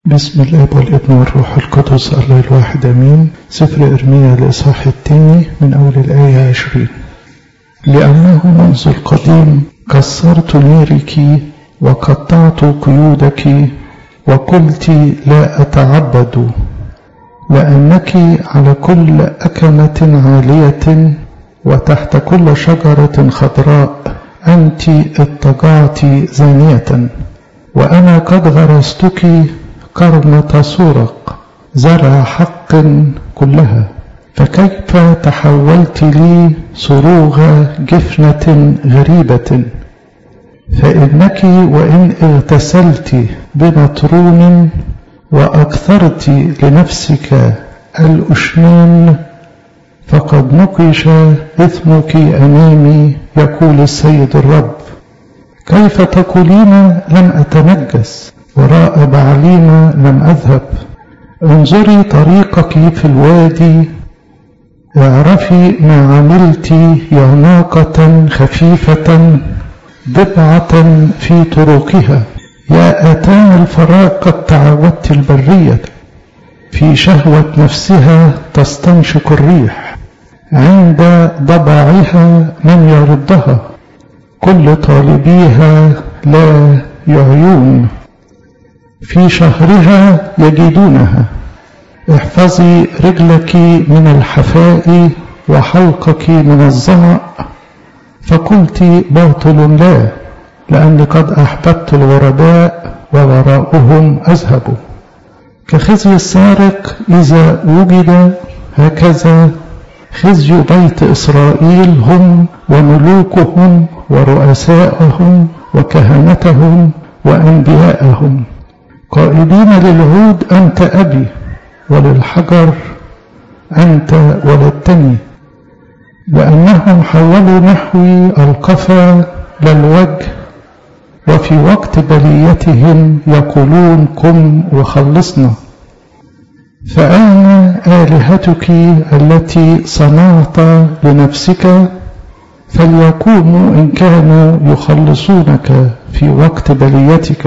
بسم الله والابن والروح القدس الله الواحد امين سفر ارميا الاصحاح الثاني من اول الايه عشرين لانه منذ القديم كسرت نيرك وقطعت قيودك وقلت لا اتعبد لانك على كل اكمه عاليه وتحت كل شجره خضراء انت اضطجعت زانيه وانا قد غرستك كرمة سورق زرع حق كلها فكيف تحولت لي صروغ جفنة غريبة فإنك وإن اغتسلت بمطرون وأكثرت لنفسك الأشنان فقد نقش إثمك أمامي يقول السيد الرب كيف تقولين لم أتنجس وراء بعليم لم أذهب انظري طريقك في الوادي اعرفي ما عملت يا ناقة خفيفة ضبعة في طرقها يا أتان الفراغ قد تعودت البرية في شهوة نفسها تستنشق الريح عند ضبعها من يردها كل طالبيها لا يعيون في شهرها يجدونها احفظي رجلك من الحفاء وحلقك من الظمأ فقلت باطل لا لأني قد أحببت الغرباء ووراءهم أذهب كخزي السارق إذا وجد هكذا خزي بيت إسرائيل هم وملوكهم ورؤساءهم وكهنتهم وأنبياءهم قائلين للعود أنت أبي وللحجر أنت ولدتني لأنهم حولوا نحوي القفا للوجه وفي وقت بليتهم يقولون قم وخلصنا فأين آلهتك التي صنعت لنفسك فليقوموا إن كانوا يخلصونك في وقت بليتك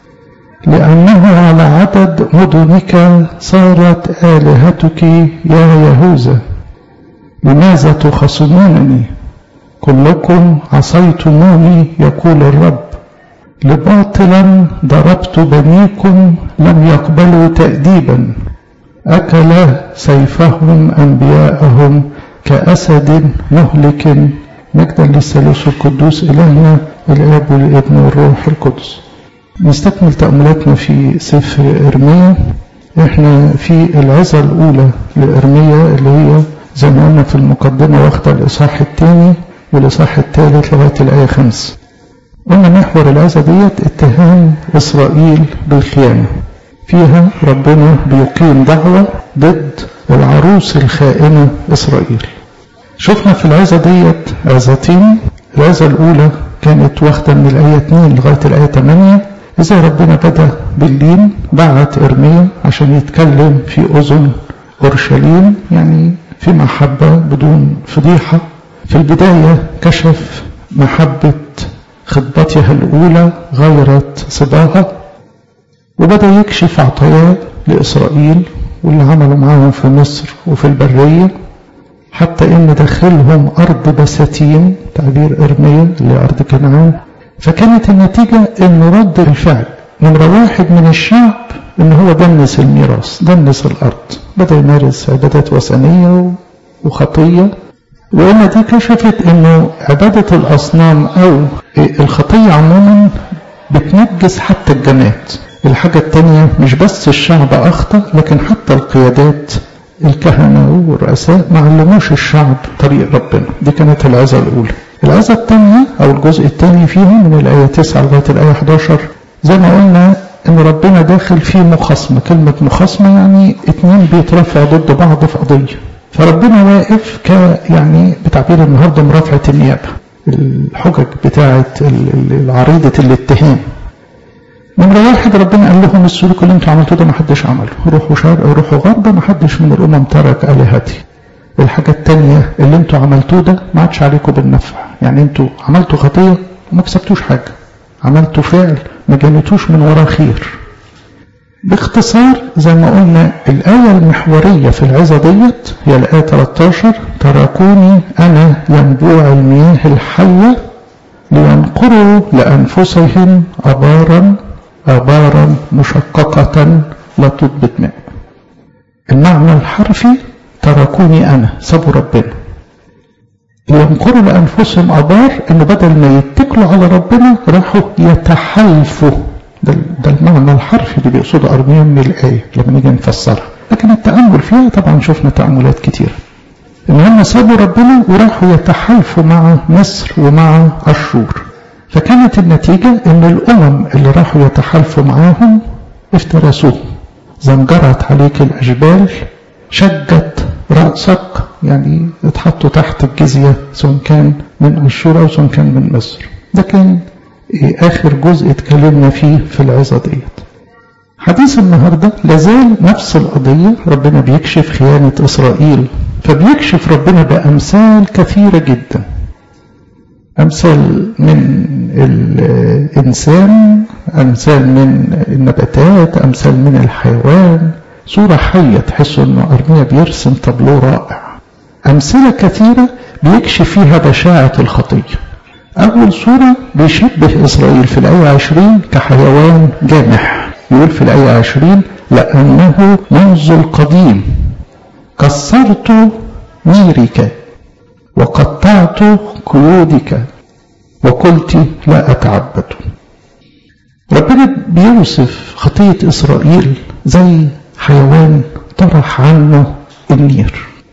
لأنه على عدد مدنك صارت آلهتك يا يهوذا لماذا تخصمونني كلكم عصيتموني يقول الرب لباطلا ضربت بنيكم لم يقبلوا تأديبا أكل سيفهم أنبياءهم كأسد مهلك مجدا للثالوث القدوس إلهنا الآب والابن والروح القدس نستكمل تأملاتنا في سفر إرميا احنا في العظة الأولى لإرميا اللي هي زي ما قلنا في المقدمة واخدة الإصحاح الثاني والإصحاح الثالث لغاية الآية خمسة قلنا محور العظة ديت اتهام إسرائيل بالخيانة فيها ربنا بيقيم دعوة ضد العروس الخائنة إسرائيل شفنا في العظة ديت عظتين العظة الأولى كانت واخدة من الآية 2 لغاية الآية 8 إذا ربنا بدأ باللين بعت إرميا عشان يتكلم في أذن أورشليم يعني في محبة بدون فضيحة في البداية كشف محبة خطبتها الأولى غيرت صباها وبدأ يكشف عطاياه لإسرائيل واللي عملوا معاهم في مصر وفي البرية حتى إن دخلهم أرض بساتين تعبير إرميا اللي أرض كنعان فكانت النتيجة إن رد الفعل نمرة واحد من الشعب إن هو دنس الميراث دنس الأرض بدأ يمارس عبادات وثنية وخطية وإن دي كشفت إنه عبادة الأصنام أو الخطية عموما بتنجس حتى الجماد الحاجة التانية مش بس الشعب أخطأ لكن حتى القيادات الكهنة والرؤساء ما علموش الشعب طريق ربنا دي كانت العظة الأولى العظة الثانية أو الجزء الثاني فيها من الآية 9 لغاية الآية 11 زي ما قلنا إن ربنا داخل في مخاصمة كلمة مخاصمة يعني اتنين بيترافعوا ضد بعض في قضية فربنا واقف ك يعني بتعبير النهارده مرافعة النيابة الحجج بتاعة عريضة الاتهام نمرة واحد ربنا قال لهم السلوك اللي انتوا عملتوه ده ما حدش عمله روحوا شرق روحوا غرب ما حدش من الأمم ترك آلهتي الحاجة التانية اللي انتوا عملتوه ده ما عادش عليكم بالنفع يعني انتوا عملتوا خطية وما كسبتوش حاجة عملتوا فعل ما جنتوش من وراه خير باختصار زي ما قلنا الآية المحورية في العظة ديت هي الآية 13 تركوني أنا ينبوع المياه الحية لينقروا لأنفسهم أبارا أبارا مشققة لا تضبط ماء المعنى الحرفي تركوني أنا سابوا ربنا ينقروا لأنفسهم أبار إنه بدل ما يتكلوا على ربنا راحوا يتحالفوا ده, ده المعنى الحرفي اللي بيقصده أرميا من الآية لما نيجي نفسرها لكن التأمل فيها طبعا شفنا تأملات كتيرة إن هم سابوا ربنا وراحوا يتحالفوا مع مصر ومع أشور فكانت النتيجة إن الأمم اللي راحوا يتحالفوا معاهم افترسوهم زنجرت عليك الأجبال شجت رأسك يعني اتحطوا تحت الجزية سواء كان من أشور أو سواء كان من مصر ده كان آخر جزء اتكلمنا فيه في العظة ديت حديث النهاردة لازال نفس القضية ربنا بيكشف خيانة إسرائيل فبيكشف ربنا بأمثال كثيرة جدا أمثال من الإنسان أمثال من النباتات أمثال من الحيوان صورة حية تحسوا أنه أرميا بيرسم تابلو رائع أمثلة كثيرة بيكشف فيها بشاعة الخطية أول صورة بيشبه إسرائيل في الآية 20 كحيوان جامح يقول في الآية 20 لأنه منذ القديم كسرت نيرك وقطعت قيودك وقلت لا أتعبد ربنا بيوصف خطية إسرائيل زي حيوان طرح عنه النير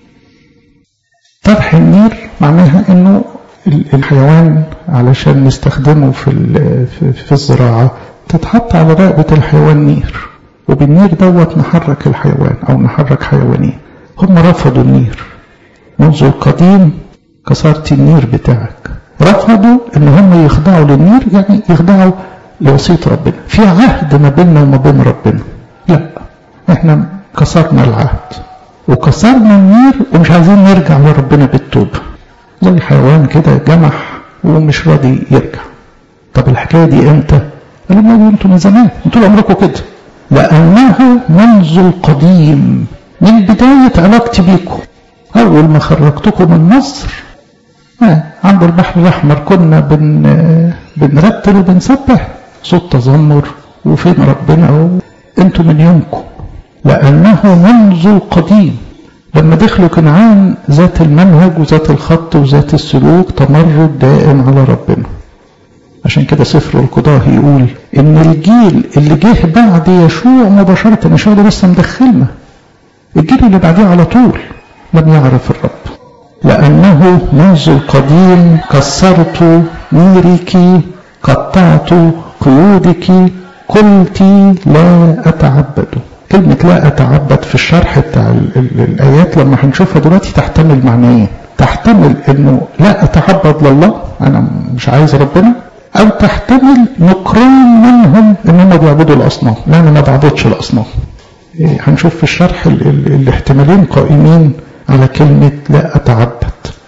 طرح النير معناها انه الحيوان علشان نستخدمه في في الزراعة تتحط على رقبة الحيوان نير وبالنير دوت نحرك الحيوان أو نحرك حيوانين هم رفضوا النير منذ القديم كسرت النير بتاعك رفضوا ان هم يخضعوا للنير يعني يخضعوا لوصية ربنا في عهد ما بيننا وما بين ربنا لا احنا كسرنا العهد وكسرنا النير ومش عايزين نرجع لربنا بالتوبة زي حيوان كده جمح ومش راضي يرجع طب الحكاية دي امتى قال لهم انتوا من زمان انتوا طول عمركم كده لأنه منذ القديم من بداية علاقتي بيكم أول ما خرجتكم من مصر آه عند البحر الأحمر كنا بن بنرتل وبنسبح صوت تذمر وفين ربنا انتوا من يومكم لأنه منذ القديم لما دخلوا كنعان ذات المنهج وذات الخط وذات السلوك تمرد دائم على ربنا عشان كده سفر القضاء يقول ان الجيل اللي جه بعد يشوع مباشرة يشوع ده لسه مدخلنا الجيل اللي بعديه على طول لم يعرف الرب لأنه منذ القديم كسرت نيرك قطعت قيودك قلت لا أتعبد كلمة لا أتعبد في الشرح بتاع ال ال الآيات لما هنشوفها دلوقتي تحتمل معنيين تحتمل إنه لا أتعبد لله أنا مش عايز ربنا أو تحتمل نكران منهم إن هم بيعبدوا الأصنام لا أنا ما بعبدش الأصنام إيه هنشوف في الشرح ال ال الاحتمالين قائمين على كلمة لا أتعبد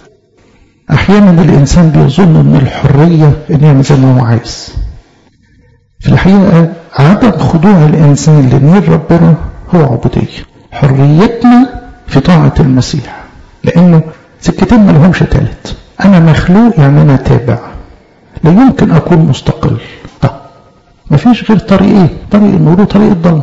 أحيانا الإنسان بيظن من الحرية إن يعمل زي ما هو عايز في الحقيقة عدم خضوع الإنسان لنير ربنا هو عبودية حريتنا في طاعة المسيح لأنه سكتين ما لهمش تالت أنا مخلوق يعني أنا تابع لا يمكن أكون مستقل طب ما فيش غير طريقين طريق النور وطريق الضلمة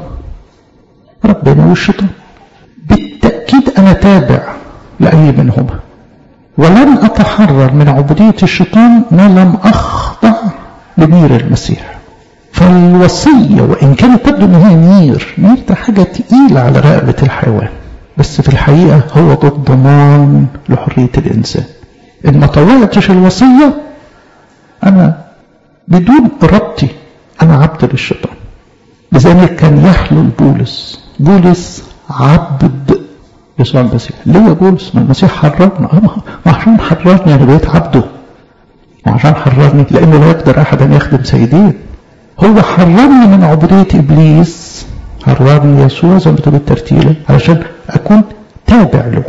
ربنا والشيطان بالتأكيد أنا تابع لأي منهما ولن أتحرر من عبودية الشيطان ما لم أخضع لنير المسيح فالوصية وإن كانت تبدو أن هي نير نير ده حاجة تقيلة على رقبة الحيوان بس في الحقيقة هو ده الضمان لحرية الإنسان إن ما طوعتش الوصية أنا بدون إرادتي أنا عبد للشيطان لذلك كان يحلل بولس بولس عبد يسوع المسيح ليه يا بولس ما المسيح حررنا ما عشان حررني أنا بقيت عبده وعشان حررني لأنه لا يقدر أحد أن يخدم سيدين هو حررني من عبودية إبليس حررني يسوع زي ما بتقول الترتيلة علشان أكون تابع له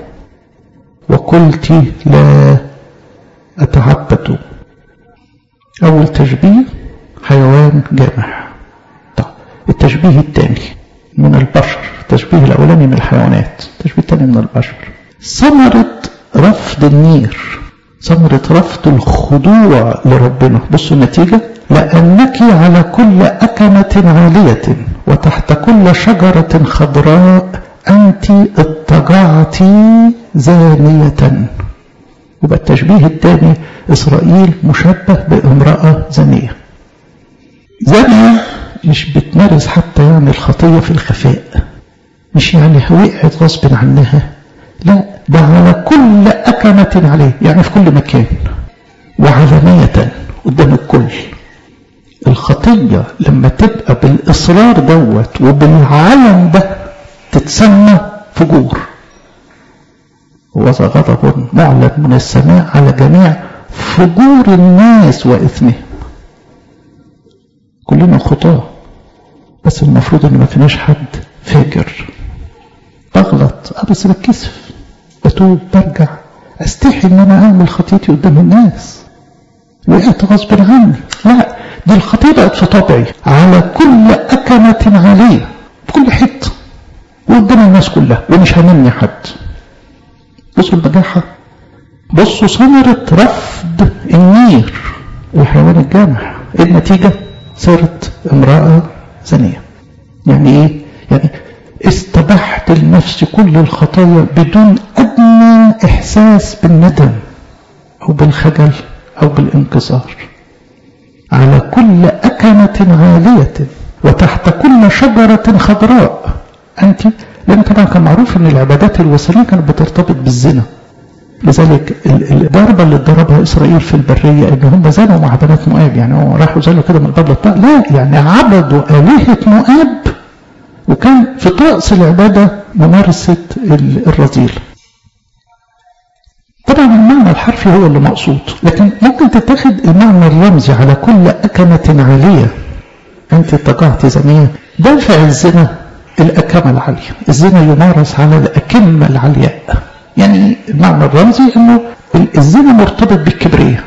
وقلت لا أتعبد أول تشبيه حيوان جامح طب التشبيه الثاني من البشر التشبيه الأولاني من الحيوانات التشبيه الثاني من البشر ثمرة رفض النير ثمرة رفض الخضوع لربنا بصوا النتيجة لأنك على كل أكمة عالية وتحت كل شجرة خضراء أنت اضطجعت زانية يبقى التشبيه الثاني إسرائيل مشبه بامرأة زانية زانية مش بتمارس حتى يعني الخطية في الخفاء مش يعني وقعت غصب عنها لا ده على كل أكمة عليه يعني في كل مكان وعلانية قدام الكل الخطية لما تبقى بالإصرار دوت وبالعلم ده تتسمى فجور وذا غضب معلن من السماء على جميع فجور الناس وإثمهم كلنا خطاة بس المفروض ان ما فيناش حد فاجر بغلط اه بس بتكسف بتوب برجع استحي ان انا اعمل خطيتي قدام الناس وقعت غصب عني لا دي الخطيه بقت في طبعي على كل أكمة عليه في كل حته وقدام الناس كلها ومش هنمني حد بصوا البجاحة بصوا ثمرة رفض النير الحيوان الجامح ايه النتيجة صارت امرأة زانية يعني ايه يعني استبحت النفس كل الخطايا بدون ادنى احساس بالندم او بالخجل او بالانكسار على كل أكمة عالية وتحت كل شجرة خضراء أنت لأن طبعا كان معروف أن العبادات الوثنية كانت بترتبط بالزنا لذلك الضربة اللي ضربها إسرائيل في البرية إن هم زنوا مع بنات مؤاب يعني هم راحوا زنوا كده من الباب للطاق لا يعني عبدوا آلهة مؤاب وكان في طقس العبادة ممارسة الرذيل طبعا المعنى الحرفي هو اللي مقصود لكن ممكن تتخذ المعنى الرمزي على كل أكمة عالية أنت اتقعت زمية دافع الزنا الأكمة العالية الزنا يمارس على الأكمة العلياء يعني المعنى الرمزي أنه الزنا مرتبط بالكبرية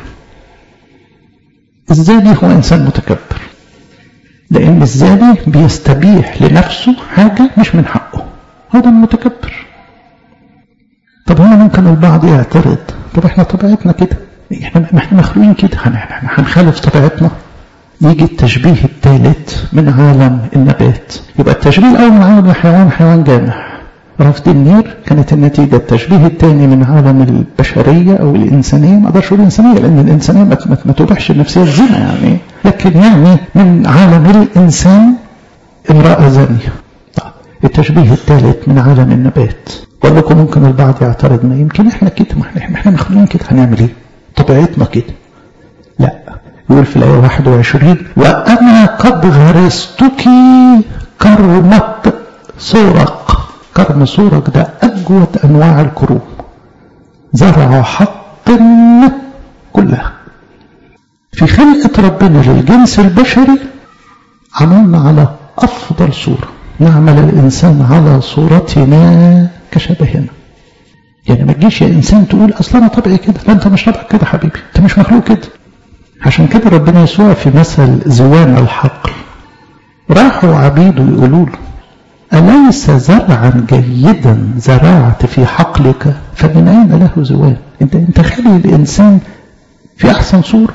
الزاني هو إنسان متكبر لأن الزاني بيستبيح لنفسه حاجة مش من حقه هذا المتكبر طب هنا ممكن البعض يعترض طب احنا طبيعتنا كده احنا ما احنا مخلوقين كده هنخالف طبيعتنا يجي التشبيه الثالث من عالم النبات يبقى التشبيه الاول من عالم الحيوان حيوان جامح رفض النير كانت النتيجة التشبيه الثاني من عالم البشرية أو الإنسانية ما أقدرش أقول الإنسانية لأن الإنسانية ما, ما تبيحش النفسية الزنا يعني لكن يعني من عالم الإنسان امرأة زانية التشبيه الثالث من عالم النبات بقول لكم ممكن البعض يعترض ما يمكن احنا كده ما احنا احنا مخلوقين كده هنعمل ايه؟ طبيعتنا كده. لا يقول في الآية 21 وأنا قد غرستك كرمة صورق كرم صورق ده أجود أنواع الكروم زرع حق كلها في خلقة ربنا للجنس البشري عملنا على أفضل صورة نعمل الإنسان على صورتنا كشبهنا يعني ما تجيش يا إنسان تقول أصلا أنا طبعي كده لا أنت مش طبعك كده حبيبي أنت مش مخلوق كده عشان كده ربنا يسوع في مثل زوان الحقل راحوا عبيده يقولوا له أليس زرعا جيدا زرعت في حقلك فمن أين له زوان أنت أنت خلي الإنسان في أحسن صورة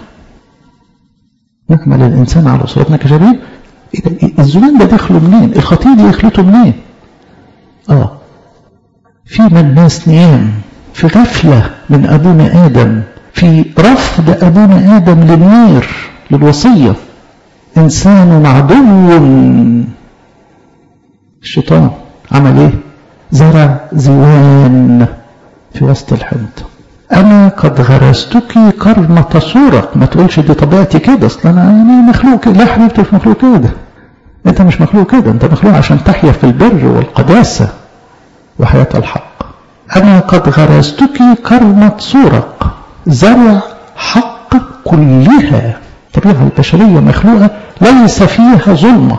نعمل الإنسان على صورتنا كشبيه الزمان ده دخله منين الخطية دي دخلته منين اه في من ناس نيام في غفلة من أبونا آدم في رفض أبونا آدم للنير للوصية إنسان عدو الشيطان عمل إيه زرع زوان في وسط الحنطة أنا قد غرستك كرمة صورك ما تقولش دي طبيعتي كده أصل أنا يعني مخلوق كده لا حبيبتي مش مخلوق كده أنت مش مخلوق كده أنت مخلوق عشان تحيا في البر والقداسة وحياة الحق أنا قد غرستك كرمة صورك زرع حق كلها الطبيعة البشرية مخلوقة ليس فيها ظلمة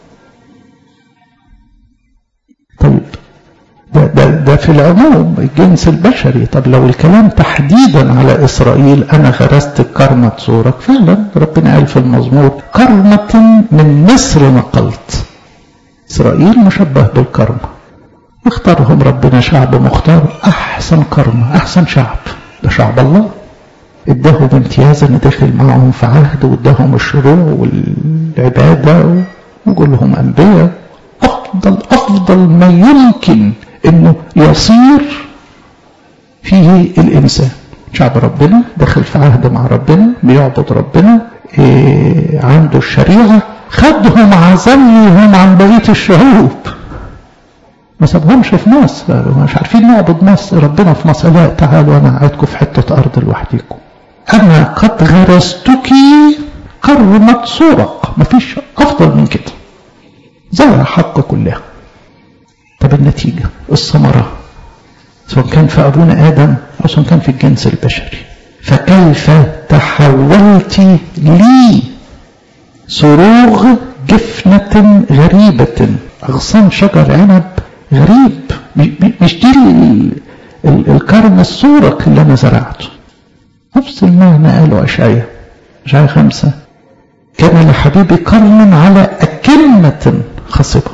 طيب ده, ده, ده في العموم الجنس البشري طب لو الكلام تحديدا على إسرائيل أنا غرست كرمة صورك فعلا ربنا قال في المزمور كرمة من مصر نقلت إسرائيل مشبه بالكرمة اختارهم ربنا شعب مختار أحسن كرمة أحسن شعب ده شعب الله اداهم امتياز ان دخل معهم في عهد واداهم الشروع والعبادة وقول لهم أنبياء أفضل أفضل ما يمكن انه يصير فيه الإنسان شعب ربنا دخل في عهد مع ربنا بيعبد ربنا إيه عنده الشريعة خدهم عزلهم عن بقية الشعوب ما سابهمش في مصر مش عارفين نعبد مصر ربنا في مصر لا تعالوا انا قاعدكم في حتة ارض لوحديكم انا قد غرستك كرمة سورق مفيش افضل من كده زرع حق كلها طب النتيجة الثمرة سواء كان في ابونا ادم او سواء كان في الجنس البشري فكيف تحولت لي صروغ جفنة غريبة أغصان شجر عنب غريب مش دي الكرم السورق اللي أنا زرعته نفس المعنى قاله أشعيا أشعيا خمسة كان لحبيبي كرم على أكلمة خصبة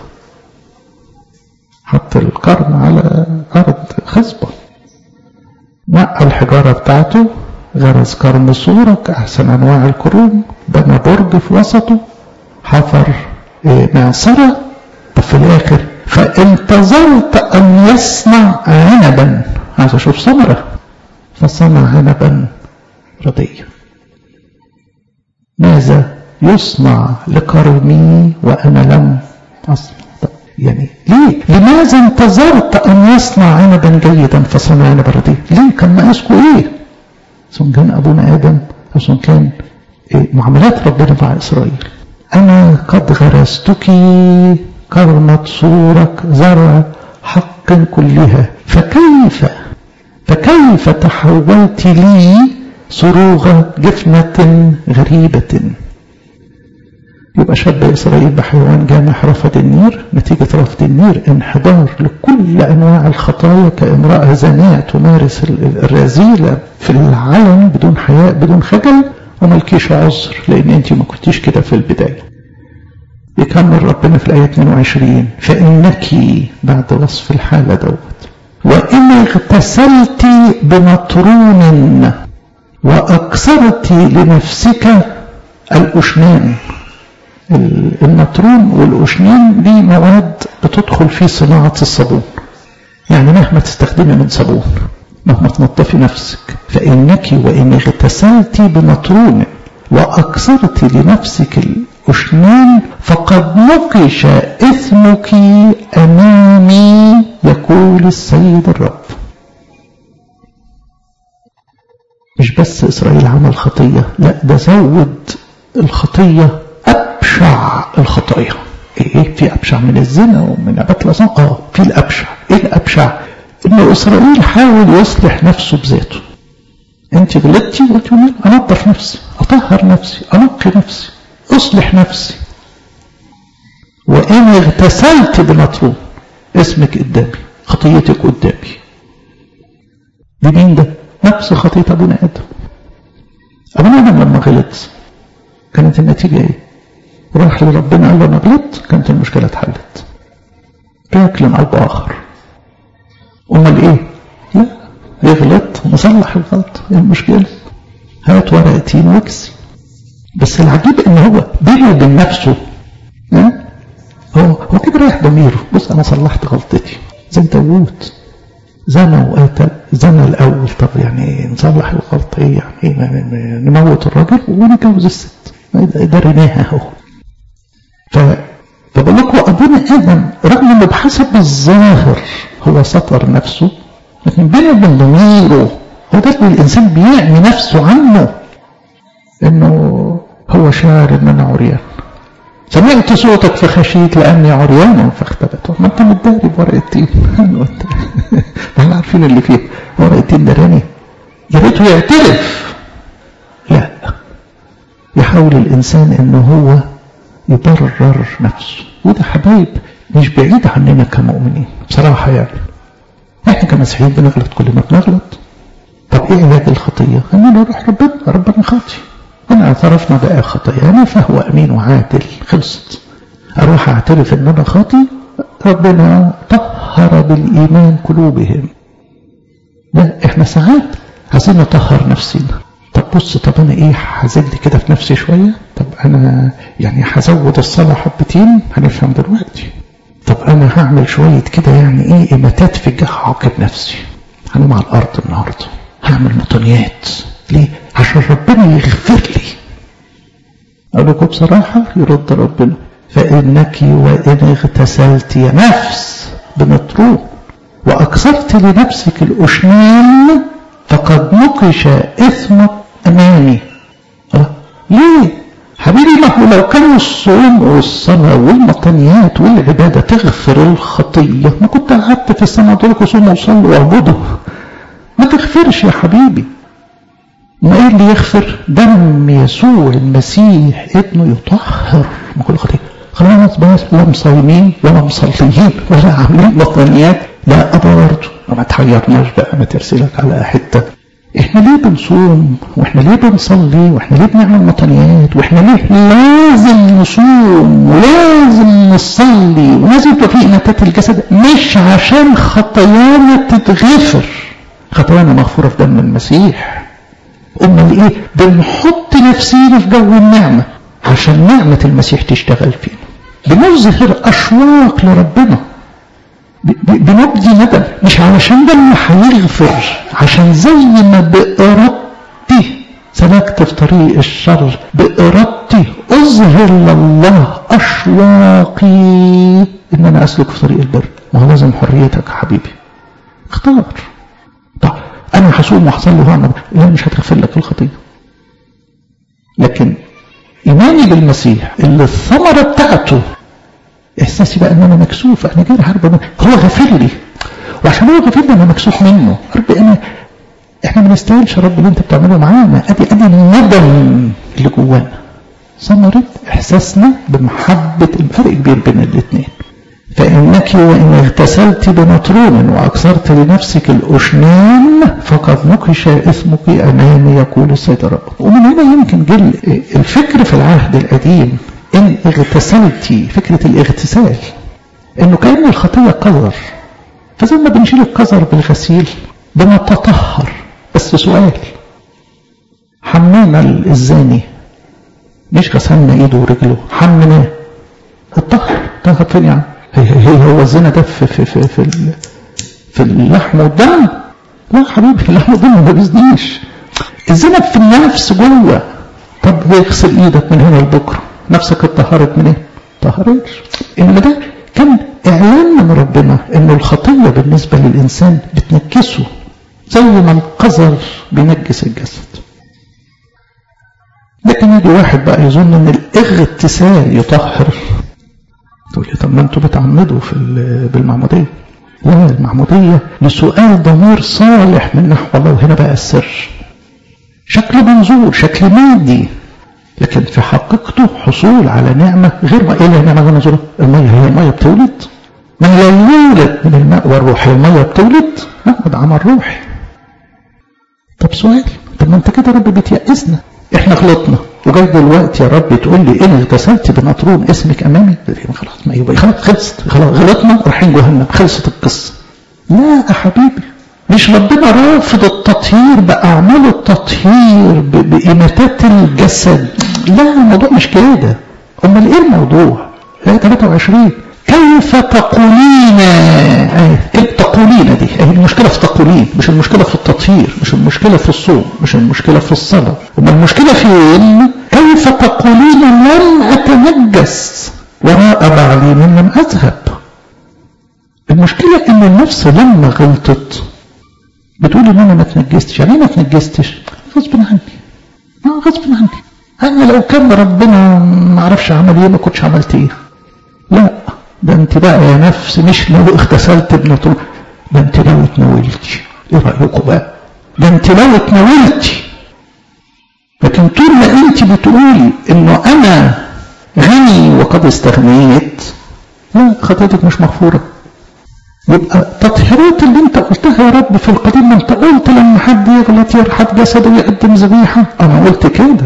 حط الكرم على أرض خصبة نقى الحجارة بتاعته غرز كرم سورك أحسن أنواع الكروم بنى برج في وسطه حفر معصرة طب في الآخر فانتظرت أن يصنع عنبا عايز أشوف ثمرة فصنع عنبا رديا ماذا يصنع لكرمي وأنا لم أصنع يعني ليه لماذا انتظرت أن يصنع عنبا جيدا فصنع عنبا رديا ليه كان ناقصكم إيه سواء كان أبونا آدم أو سواء كان إيه معاملات ربنا مع إسرائيل أنا قد غرستك كرمة صورك زرع حق كلها فكيف فكيف تحولت لي صروغ جفنة غريبة يبقى شاب إسرائيل بحيوان جامح رفض النير نتيجة رفض النير انحدار لكل أنواع الخطايا كامرأة زانية تمارس الرذيلة في العلن بدون حياء بدون خجل وملكيش عذر لأن أنت ما كنتيش كده في البداية يكمل ربنا في الآية 22 فإنك بعد وصف الحالة دوت وإن اغتسلت بمطرون وأكثرت لنفسك الأشنان النطرون والأشنان دي مواد بتدخل في صناعة الصابون يعني مهما تستخدمي من صابون مهما تنظفي نفسك فإنك وإن اغتسلت بنطرون وأكثرت لنفسك الأشنان فقد نقش إثمك أمامي يقول السيد الرب مش بس إسرائيل عمل خطية لا ده زود الخطية أبشع الخطايا إيه في أبشع من الزنا ومن عبادة الأصنام آه في الأبشع إيه الأبشع إن إسرائيل حاول يصلح نفسه بذاته أنت غلطتي قلت أنظف نفسي أطهر نفسي أنقي نفسي أصلح نفسي وإن اغتسلت بمطلوب اسمك قدامي خطيتك قدامي دي مين ده؟ نفس خطية أبونا آدم أبونا آدم لما غلط كانت النتيجة إيه؟ راح لربنا قال له أنا غلطت كانت المشكلة اتحلت راك لقلب آخر أمال إيه؟ لا يغلط نصلح الغلط إيه المشكلة؟ هات ورقتين واكسي بس العجيب ان هو بينه وبين نفسه هو هو كده رايح ضميره بص انا صلحت غلطتي زي داوود زنى وقتل زنى الاول طب يعني نصلح الغلطه ايه يعني إيه نموت الراجل ونتجوز الست دريناها اهو ف فبقول لكم ابونا ادم رغم انه بحسب الظاهر هو سطر نفسه لكن بينه وبين ضميره هو ده اللي الانسان بيعمي نفسه عنه انه هو شاعر ان انا عريان سمعت صوتك فخشيت لاني عريان فاختبت ما انت متداري بورقه التين احنا عارفين اللي فيه ورقه التين دراني يا ريته يعترف لا يحاول الانسان ان هو يبرر نفسه وده حبايب مش بعيد عننا كمؤمنين بصراحه يعني احنا كمسيحيين بنغلط كل ما بنغلط طب ايه علاج الخطيه؟ اننا نروح ربنا ربنا خاطي إن اعترفنا بقى خطايانا فهو أمين وعادل خلصت اروح اعترف ان انا خاطي ربنا طهر بالايمان قلوبهم لا احنا ساعات عايزين نطهر نفسنا طب بص طب انا ايه هزد كده في نفسي شويه طب انا يعني هزود الصلاه حبتين هنفهم دلوقتي طب انا هعمل شويه كده يعني ايه اماتات في الجاه عاقب نفسي انا مع الارض النهارده هعمل مطنيات ليه عشان ربنا يغفر لي اقول لكم بصراحه يرد ربنا فانك وان اغتسلت يا نفس بمطروح واكثرت لنفسك الاشنان فقد نقش اثمك امامي أه؟ ليه حبيبي ما هو لو كان الصوم والصلاة والمطنيات والعبادة تغفر الخطية ما كنت قعدت في السماء قلت لك صوم وصلي واعبده ما تغفرش يا حبيبي ما ايه اللي يغفر دم يسوع المسيح ابنه يطهر من كل خطية خلاص بس لا مصايمين ولا مصليين ولا عاملين مطنيات لا أبا برضه ما تحيرناش بقى ما ترسلك على حتة احنا ليه بنصوم واحنا ليه بنصلي واحنا ليه بنعمل مطنيات واحنا ليه لازم نصوم ولازم نصلي ولازم تبقى في اناتات الجسد مش عشان خطايانا تتغفر خطايانا مغفوره في دم المسيح امال ايه بنحط نفسينا في جو النعمه عشان نعمه المسيح تشتغل فينا بنظهر اشواق لربنا بنبدي ندم مش علشان ده اللي هيغفر عشان زي ما بإرادتي سلكت في طريق الشر بإرادتي أظهر لله أشواقي إن أنا أسلك في طريق البر ما هو لازم حريتك يا حبيبي اختار طب أنا هصوم وهصلي وهعمل لا مش هتغفر لك الخطية لكن إيماني بالمسيح اللي الثمرة بتاعته احساسي بقى ان انا مكسوف انا جاي هرب هو غفر لي وعشان هو غفر لي انا مكسوف منه رب انا احنا ما نستاهلش يا رب اللي انت بتعمله معانا ادي ادي الندم اللي جوانا ثمرة احساسنا بمحبة الفرق كبير بين الاثنين فإنك وإن اغتسلت بمطرون وأكثرت لنفسك الأشنان فقد نقش اسمك أمامي يقول السيد الرب ومن هنا يمكن جل الفكر في العهد القديم إن اغتسلتي فكرة الاغتسال إنه كأن الخطية قذر فزي ما بنشيل القذر بالغسيل بنتطهر بس سؤال حمانا الزاني مش غسلنا ايده ورجله حمناه الطهر طهر فين يعني هي, هي هو الزنا ده في في في في, في اللحم والدم لا حبيبي اللحم والدم ما بيزنيش الزنا في النفس جوه طب اغسل ايدك من هنا لبكره نفسك اتطهرت من ايه؟ طهرتش انما ده كان اعلان من ربنا انه الخطيه بالنسبه للانسان بتنكسه زي ما القذر بينجس الجسد لكن يجي واحد بقى يظن ان الاغتسال يطهر تقول لي طب ما انتوا بتعمدوا في بالمعموديه لا المعموديه لسؤال ضمير صالح من نحو الله وهنا بقى السر شكل منظور شكل مادي لكن في حقيقته حصول على نعمة غير ما إيه نعمة غير منظورة المية هي المية بتولد من لا يولد من الماء والروح المية بتولد لا ده عمل روحي طب سؤال طب ما انت كده رب بتيأسنا احنا غلطنا وجاي دلوقتي يا رب تقول لي ان اغتسلت بمطرون اسمك امامي خلاص ما يبقى خلاص خلصت خلاص غلطنا رايحين جهنم خلصت القصه لا يا حبيبي مش ربنا رافض التطهير بأعمال التطهير بإماتات الجسد لا الموضوع مش كده أمال إيه الموضوع؟ آية 23 كيف تقولين آه تقولين دي هي المشكلة في تقولين مش المشكلة في التطهير مش المشكلة في الصوم مش المشكلة في الصلاة أمال المشكلة في إن كيف تقولين لم أتنجس وراء بعلي من لم أذهب المشكلة إن النفس لما غلطت بتقول ان انا ما تنجستش يعني ما تنجستش غصب عني اه غصب عني انا لو كان ربنا ما اعرفش عمل ايه ما كنتش عملت ايه لا ده انت بقى يا نفس مش لو اغتسلت بنطول ده انت لو اتناولتي ايه رايكم بقى ده انت لو اتناولتي لكن طول ما انت بتقولي انه انا غني وقد استغنيت لا خطيتك مش مغفوره يبقى التطهيرات اللي انت قلتها يا رب في القديم ما انت قلت لما حد يغلط يرحب جسده ويقدم ذبيحه انا قلت كده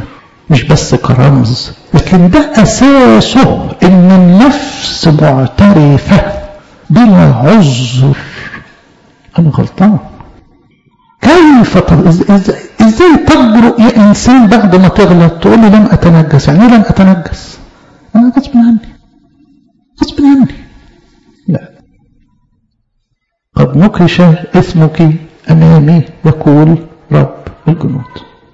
مش بس كرمز لكن ده أساسه إن النفس معترفة بلا عذر أنا غلطان كيف طب ازاي تجرؤ يا انسان بعد ما تغلط تقول لي لم اتنجس يعني لم اتنجس انا غصب عني غصب عني لا قد نقش اسمك امامي يقول رب الجنود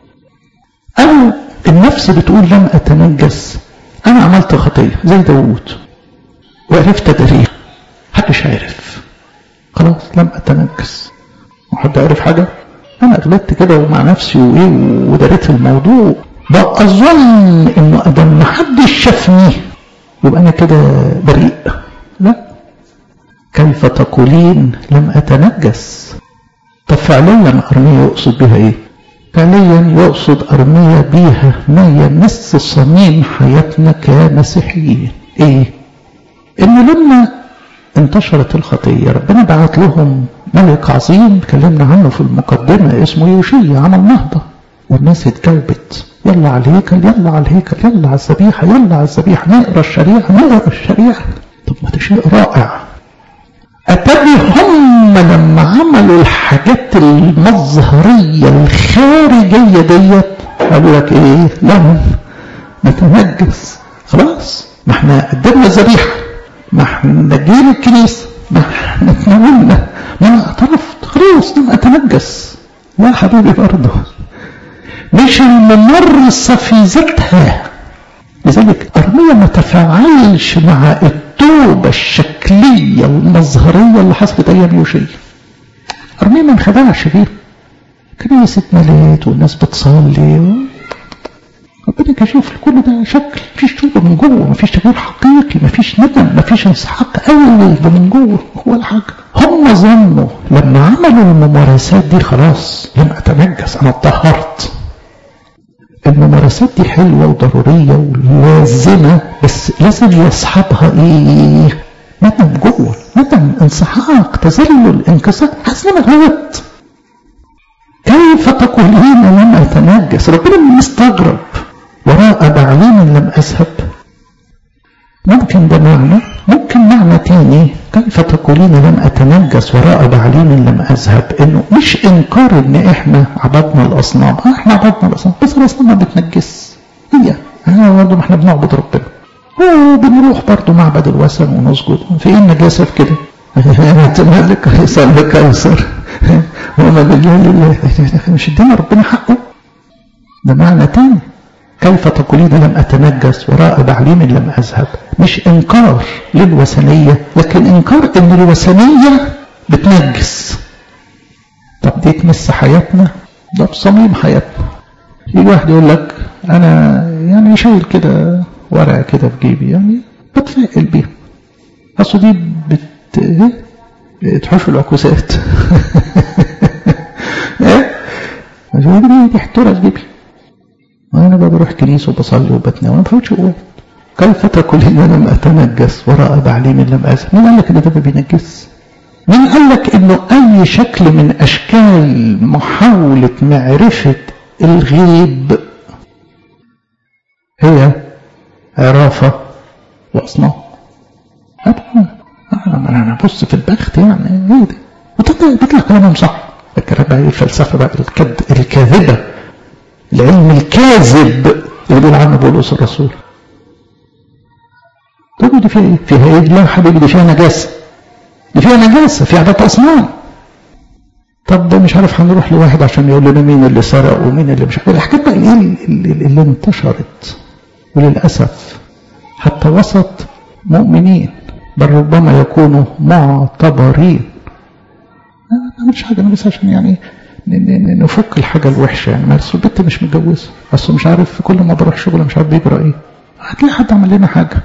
او النفس بتقول لم اتنجس انا عملت خطيه زي داوود وعرفت ادريها محدش عارف خلاص لم اتنجس حد عارف حاجة أنا غلطت كده ومع نفسي وإيه وداريت الموضوع بقى أظن إنه أدم محدش شافني يبقى أنا كده بريء لا كيف تقولين لم أتنجس طب فعليا أرمية يقصد بها إيه فعليا يقصد أرمية بيها ما يمس صميم حياتنا كمسيحيين إيه إن لما انتشرت الخطية ربنا بعت لهم ملك عظيم اتكلمنا عنه في المقدمة اسمه يوشيا عمل نهضة والناس اتجاوبت يلا على الهيكل يلا على الهيكل يلا على الذبيحة يلا على الذبيحة نقرا الشريعة نقرا الشريعة طب ما ده شيء رائع أتبي هم لما عملوا الحاجات المظهرية الخارجية ديت قالوا لك ايه لم نتنجس خلاص ما احنا قدمنا الذبيحة ما احنا جينا الكنيسة ما احنا اتناولنا ما انا اعترفت خلاص لم اتنجس لا حبيبي برضه مش الممارسة في ذاتها لذلك أرمية ما تفاعلش مع التوبة الشكلية والمظهرية اللي حصلت أيام يوشيا أرمية ما انخدعش فيه كنيسة مليت والناس بتصلي ربنا كشف كل ده شكل مفيش توبة من جوه مفيش تغيير حقيقي مفيش ندم مفيش انسحاق قلب من جوه ولا حاجة هم ظنوا لما عملوا الممارسات دي خلاص لم اتنجس انا اتطهرت الممارسات دي حلوة وضرورية ولازمة بس لازم يصحبها ايه ندم جوه ندم انسحاق تذلل انكسار حاسس ان انا غلط كيف تقولين لم اتنجس ربنا مستغرب وراء بعليم لم أذهب ممكن ده معنى ممكن معنى تاني كيف تقولين لم أتنجس وراء بعليم لم أذهب إنه مش إنكار إن إحنا عبدنا الأصنام آه إحنا عبدنا الأصنام بس الأصنام ما بتنجس هي آه برضه ما إحنا بنعبد ربنا وبنروح برضه معبد الوثن ونسجد في إيه النجاسة في كده؟ مالك قيصر لقيصر وما لله مش ادينا ربنا حقه ده معنى تاني كيف تقولين لم أتنجس وراء بعليم لم أذهب مش إنكار للوثنية لكن إنكار إن الوثنية بتنجس طب دي تمس حياتنا ده بصميم حياتنا يجي واحد يقول لك أنا يعني شايل كده ورقة كده في جيبي يعني بتفائل بيها أصل دي بت إيه؟ تحوش العكوسات ايه دي دي احترس جيبي وانا بقى بروح كنيسه وبصلي وبتناول ما بفوتش قوات كيف تقولين لم اتنجس وراء بعليم لم اذهب مين قال لك ان ده ما بينجس مين قال لك انه اي شكل من اشكال محاوله معرفه الغيب هي عرافه واصنام ابدا انا بص في البخت يعني ايه ده وتطلع بيطلع كلامهم صح الكلام بقى الفلسفه بقى الكد الكاذبه العلم الكاذب اللي بيقول عنه بولس الرسول طب دي فيها ايه؟ فيها ايه؟ لا حبيبي دي فيها نجاسه دي فيها نجاسه في عباده اصنام طب ده مش عارف هنروح لواحد عشان يقول لنا مين اللي سرق ومين اللي مش عارف الحاجات بقى ايه اللي, اللي انتشرت وللاسف حتى وسط مؤمنين بل ربما يكونوا معتبرين ما نعملش حاجه انا بس عشان يعني نفك الحاجه الوحشه يعني ما البنت مش متجوزه اصل مش عارف كل ما بروح شغل مش عارف بيجرى ايه هتلاقي حد عمل لنا حاجه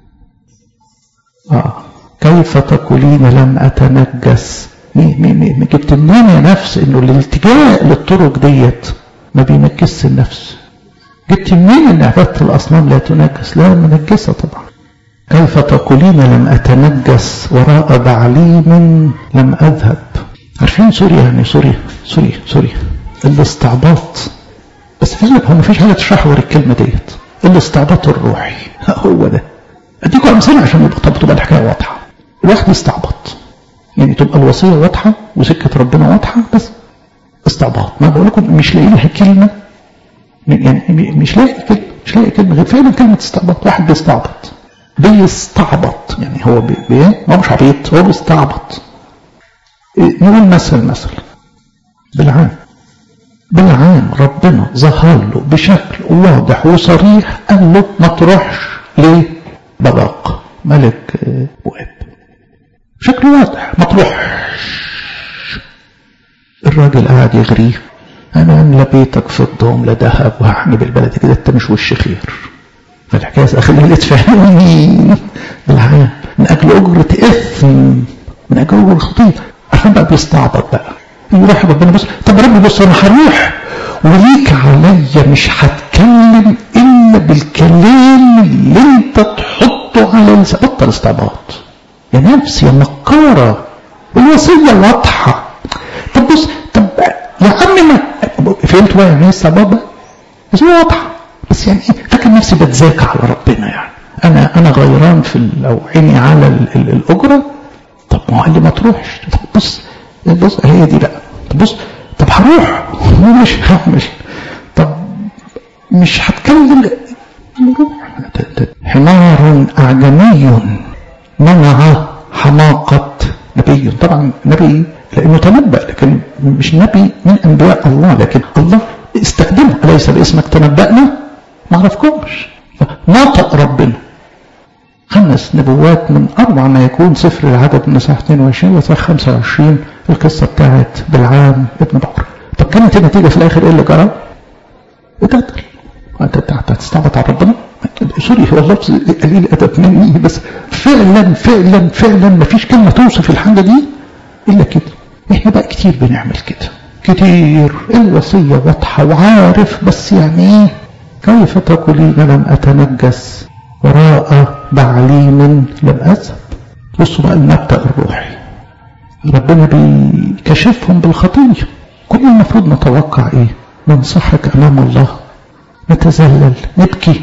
اه كيف تقولين لم اتنجس مين مين مين جبت منين يا نفس انه الالتجاء للطرق ديت ما بينجسش النفس جبت منين ان عباده الاصنام لا تنجس لا منجسه طبعا كيف تقولين لم أتنجس وراء بعليم لم أذهب عارفين سوريا يعني سوريا سوريا سوريا الاستعباط بس في الغالب هو مفيش حاجه تشرح غير الكلمه ديت الاستعباط الروحي هو ده اديكم امثله عشان يبقى تبقى الحكايه واضحه الواحد يستعبط يعني تبقى الوصيه واضحه وسكه ربنا واضحه بس استعباط ما بقول لكم مش لاقي لها كلمه يعني مش لاقي كلمه مش لاقي كلمه غير فعلا كلمه استعباط واحد بيستعبط بيستعبط يعني هو بي بي هو مش عبيط هو بيستعبط نقول مثل مثل بالعام بالعام ربنا ظهر له بشكل واضح وصريح قال له ما تروحش لبراق ملك مؤاب بشكل واضح ما تروحش الراجل قاعد يغريه انا املى بيتك فضه واملى ذهب وهعني بالبلد كده انت مش وش خير فالحكايه اخليها تفهمني بالعام من اجل اجره اثم من اجل اجره خطيه عشان بقى بيستعبط بقى يروح ربنا بص طب ربي بص انا هروح وليك عليا مش هتكلم الا بالكلام اللي انت تحطه على لسان بطل استعباط يا نفس يا مكاره الوصيه واضحه طب بص طب يا عم ما فهمت بقى يعني ايه استعباط بقى؟ بس هو واضحه بس يعني ايه فاكر نفسي بتذاكى على ربنا يعني انا انا غيران في لو عيني على ال ال الاجره طب ما هو قال لي ما تروحش طب بص بص هي دي بقى طب بص طب هروح مش هعمل طب مش هتكلم حمار أعجمي منع حماقة نبي طبعا نبي لأنه تنبأ لكن مش نبي من أنبياء الله لكن الله استخدمه أليس باسمك تنبأنا ما عرفكمش نطق ربنا خمس نبوات من أروع ما يكون سفر العدد من صح 22 وصح 25 القصة بتاعت بالعام ابن بحر طب كانت النتيجة في الآخر إيه اللي جرى؟ اتقتل أنت هتستعبط على ربنا؟ سوري هو اللفظ قليل أدب مني بس فعلا فعلا فعلا ما فيش كلمة توصف الحاجة دي إلا كده إحنا بقى كتير بنعمل كده كتير الوصية واضحة وعارف بس يعني إيه كيف تقولين لم أتنجس وراء بعليم لم أذهب بصوا بقى المبدأ الروحي ربنا بيكشفهم بالخطية كل المفروض نتوقع ايه ننصحك امام الله نتذلل نبكي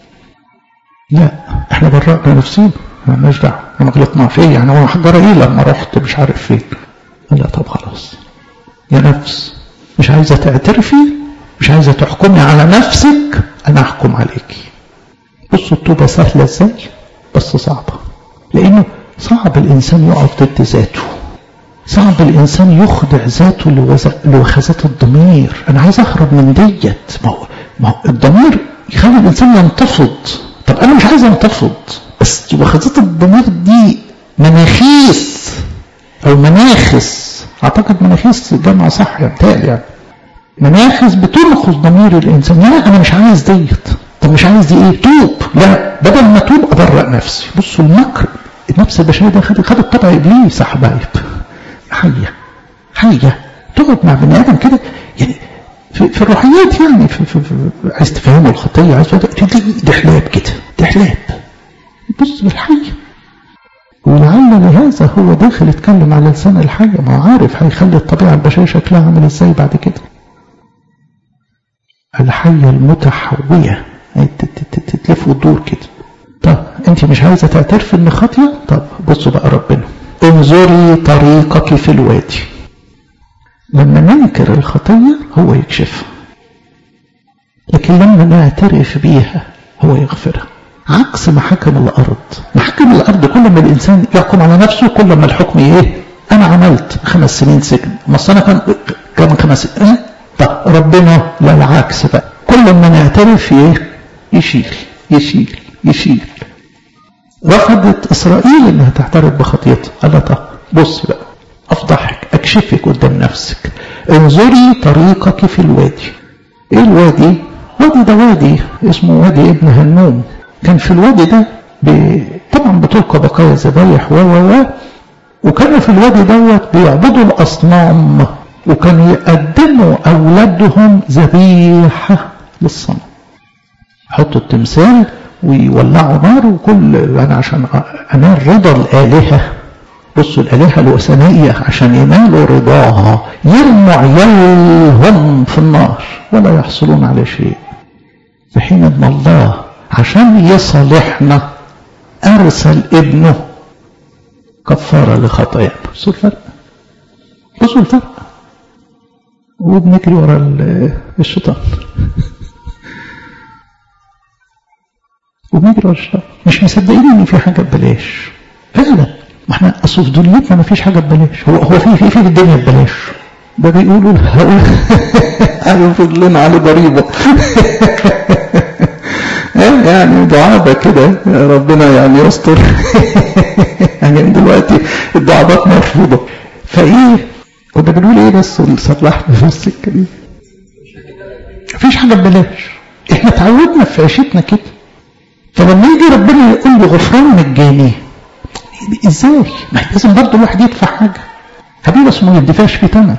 لا احنا برأنا نفسينا مالناش دعوه انا غلطنا في ايه يعني هو حجر ايه لما رحت مش عارف فين لا طب خلاص يا نفس مش عايزه تعترفي مش عايزه تحكمي على نفسك انا احكم عليكي بصوا التوبة سهلة ازاي بس صعبة لانه صعب الانسان يقف ضد ذاته صعب الانسان يخضع ذاته لوخزات الضمير انا عايز اهرب من ديت ما هو ما هو الضمير يخلي الانسان ينتفض طب انا مش عايز انتفض بس وخزات الضمير دي مناخيس او مناخس اعتقد مناخيس جمع صح يعني يعني مناخس بتنخص ضمير الانسان لا انا مش عايز ديت طب مش عايز دي ايه توب لا بدل ما توب ابرأ نفسي بصوا المكر النفس البشريه ده خدت خدت طبع ابليس يا حبايب حيه حيه تقعد مع بني ادم كده يعني في, في الروحيات يعني في, في, في عايز تفهموا الخطيه عايز دي حلاب كده دي حلاب بص بالحيه ولعل لهذا هو داخل يتكلم على لسان الحيه ما هو عارف هيخلي الطبيعه البشريه شكلها عامل ازاي بعد كده الحيه المتحويه تتلف وتدور كده طب انت مش عايزه تعترفي ان خاطيه طب بصوا بقى ربنا انظري طريقك في الوادي لما ننكر الخطيه هو يكشفها لكن لما نعترف بيها هو يغفرها عكس محاكم الارض محاكم الارض كل ما الانسان يحكم على نفسه كل ما الحكم ايه انا عملت خمس سنين سجن ما انا كان كان خمس سنين طب ربنا لا العكس بقى كل ما نعترف ايه يشيل يشيل يشيل رفضت إسرائيل إنها تعترف بخطيتها قال لها طب بص بقى أفضحك أكشفك قدام نفسك انظري طريقك في الوادي إيه الوادي؟ وادي ده وادي اسمه وادي ابن هنوم كان في الوادي ده ب... طبعا بتلقى بقايا ذبايح و و وكانوا في الوادي دوت بيعبدوا الأصنام وكانوا يقدموا أولادهم ذبيحة للصنم يحطوا التمثال ويولعوا نار وكل انا عشان انال رضا الالهه بصوا الآلهة الوثنية عشان ينالوا رضاها يرموا عيالهم في النار ولا يحصلون على شيء في حين ان الله عشان يصالحنا ارسل ابنه كفارة لخطايانا بصوا الفرق بصوا الفرق وبنجري ورا الشيطان وبنجري ورا الشيطان مش مصدقين ان في حاجه ببلاش فعلا ما احنا اصل في دنيتنا ما فيش حاجه ببلاش هو هو في في في الدنيا ببلاش ده بيقولوا هيفرض لنا عليه ضريبه يعني دعابه كده ربنا يعني يستر يعني دلوقتي الدعابات مرفوضه فايه كنا بنقول ايه بس صلحنا في السكه دي مفيش حاجه ببلاش احنا اتعودنا في عيشتنا كده فلما يجي ربنا يقول له غفران مجاني ازاي؟ ما لازم برضه الواحد يدفع حاجه حبيبي اسمه ما يدفعش فيه ثمن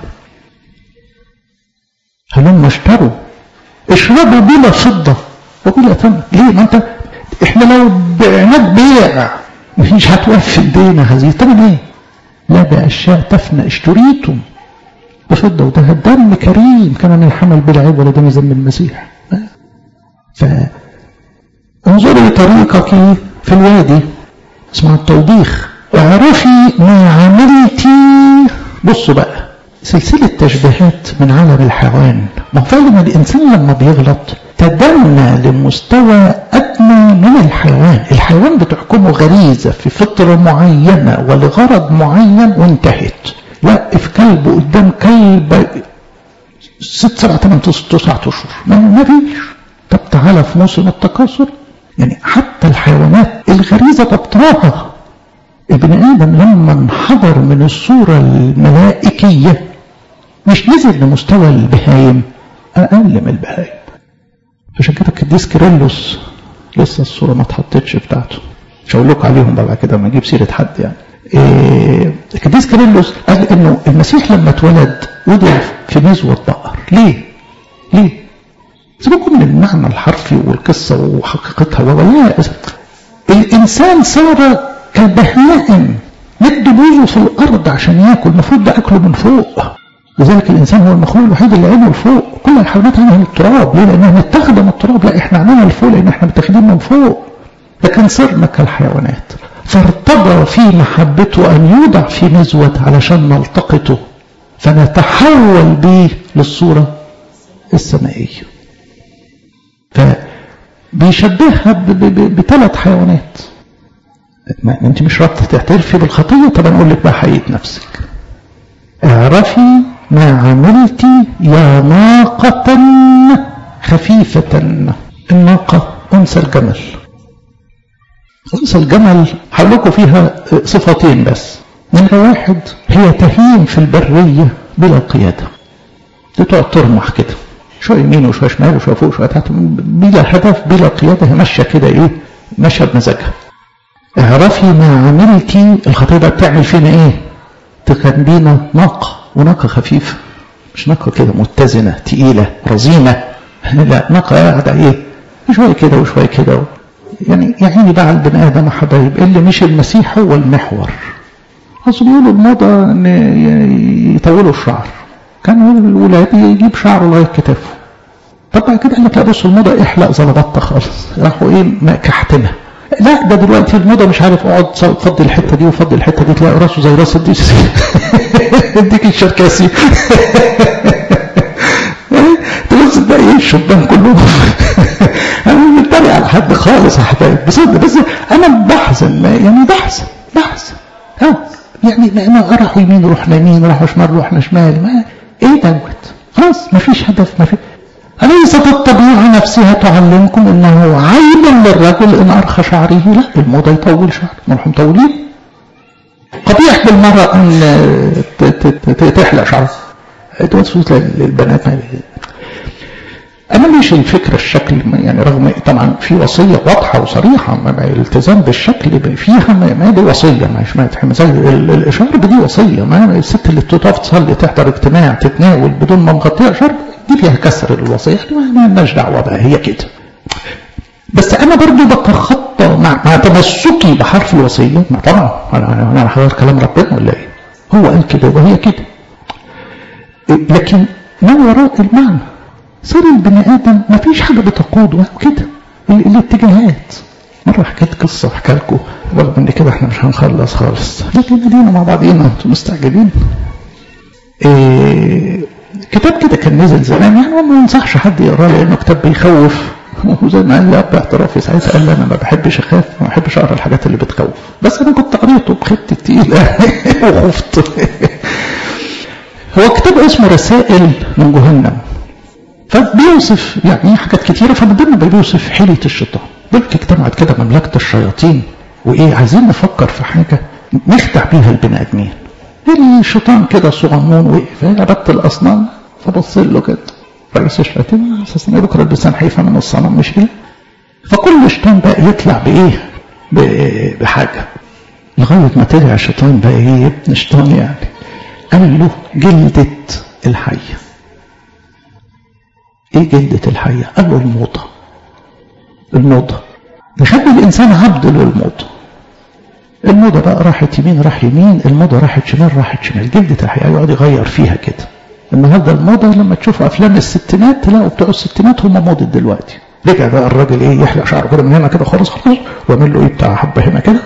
هلم اشتروا اشربوا بلا فضه وبلا ثمن ليه؟ ما انت احنا لو بعناك بيع مش هتوفي الدين هذه ثمن ايه؟ لا بأشياء تفنى اشتريتم بفضة وذهب دم كريم كان من الحمل بلا عيب ولا دم ذنب المسيح ف انظري طريقك في الوادي اسمها التوبيخ اعرفي ما عملتي بصوا بقى سلسلة تشبيهات من عالم الحيوان ما هو فعلا الإنسان لما بيغلط تدنى لمستوى أدنى من الحيوان الحيوان بتحكمه غريزة في فطرة معينة ولغرض معين وانتهت وقف كلب قدام كلب ست سبع ثمان تسعة أشهر ما فيش طب تعالى في موسم التكاثر يعني حتى الحيوانات الغريزة تبطلها ابن آدم لما انحدر من الصورة الملائكية مش نزل لمستوى البهايم أقل من البهايم عشان كده القديس كيرلس لسه الصورة ما اتحطتش بتاعته مش هقول لكم عليهم بقى كده ما اجيب سيرة حد يعني إيه القديس كيرلس قال انه المسيح لما اتولد وضع في نزوة بقر ليه؟ ليه؟ سيبكم من المعنى الحرفي والقصة وحقيقتها ولا الإنسان صار كالبهائم مد بوزه في الأرض عشان ياكل المفروض ده أكله من فوق لذلك الإنسان هو المخلوق الوحيد اللي عينه لفوق كل الحيوانات عينها التراب ليه؟ لأنها متاخدة من التراب لا إحنا عيننا لفوق لأن إحنا متاخدين من فوق لكن صرنا كالحيوانات فارتضى في محبته أن يوضع في نزوة علشان نلتقطه فنتحول به للصورة السمائية فبيشبهها بثلاث حيوانات ما انت مش رابطه تعترفي بالخطيه طب انا اقول لك بقى حقيقه نفسك اعرفي ما عملت يا ناقة خفيفة الناقة أنثى الجمل أنثى الجمل هقول فيها صفتين بس نمرة واحد هي تهيم في البرية بلا قيادة تقعد ترمح كده شوية يمين وشوية شمال وشوية فوق وشوية تحت بلا هدف بلا قيادة هي ماشية كده ايه ماشية بمزاجها اعرفي ما عملتي الخطية ده بتعمل فينا ايه تخلينا ناقة وناقة خفيفة مش ناقة كده متزنة تقيلة رزينة لا ناقة قاعدة ايه شوية كده وشوية كده يعني يعني بقى البني ادم حبايب اللي مش المسيح هو المحور اصل بيقولوا الموضة ان يطولوا الشعر كان الولاد يجيب شعره لغايه كتافه طب بعد كده قال لك لا بص الموضه احلق زلبطه خالص راحوا ايه كحتنا لا ده دلوقتي الموضه مش عارف اقعد فضي الحته دي وفضي الحته دي تلاقي راسه زي راس الديك الديك الشركاسي تبص تلاقي ايه الشبان كلهم انا مش بتريق على حد خالص يا حبايبي بس بس انا بحزن يعني بحزن بحزن اه يعني ما راحوا يمين رحنا يمين راحوا شمال رحنا شمال ما ايه دوت خلاص ما فيش هدف ما في أليست الطبيعة نفسها تعلمكم أنه عيب للرجل إن أرخى شعره لا الموضة يطول شعر نروح مطولين قبيح بالمرة أن تحلق شعرها توسوس للبنات أنا ليش الفكرة الشكل يعني رغم طبعا في وصية واضحة وصريحة الالتزام بالشكل فيها ما دي وصية مش ما زي الإشارة دي وصية ما الست اللي تقف تصلي تحضر اجتماع تتناول بدون ما مغطيها شرب دي فيها كسر الوصية ما لناش دعوة بقى هي كده بس انا برضو بتخطى مع, مع تمسكي بحرف الوصيه ما طبعا انا انا هغير كلام ربنا ولا ايه هو قال كده وهي كده لكن ما وراء المعنى صار البني ادم ما فيش حاجه بتقوده كده الاتجاهات مرة حكيت قصة احكي لكم رغم ان كده احنا مش هنخلص خالص لكن ادينا مع بعضينا انتم مستعجلين إيه كتاب كده كان نزل زمان يعني ما ينصحش حد يقراه لانه كتاب بيخوف وزي ما قال لي اب اعترافي ساعتها قال لي انا ما بحبش اخاف ما بحبش اقرا الحاجات اللي بتخوف بس انا كنت قريته بخدت تقيله وخفت هو كتاب اسمه رسائل من جهنم فبيوصف يعني حاجات كتيرة فمن ضمن بيوصف حيلة الشيطان دول اجتمعت كده مملكة الشياطين وإيه عايزين نفكر في حاجة نخدع بيها البني آدمين الشيطان كده صغنون وقف عبادة الأصنام فبص له كده رئيس الشياطين أساسا بكرة اللسان هيفهم من الصنم مش كده فكل شيطان بقى يطلع بإيه بحاجة لغاية ما طلع الشيطان بقى إيه ابن شيطان يعني قال له جلدة الحية ايه جلدة الحية قال له الموضة الموضة نخلي الانسان عبد للموضة الموضة بقى راحت يمين راح يمين الموضة راحت شمال راحت شمال جلدة الحية يقعد يغير فيها كده النهارده الموضة لما تشوفوا افلام الستينات تلاقوا بتوع الستينات هم موضة دلوقتي رجع بقى الراجل ايه يحلق شعره كده من هنا كده خالص خلاص ويعمل له ايه بتاع حبه هنا كده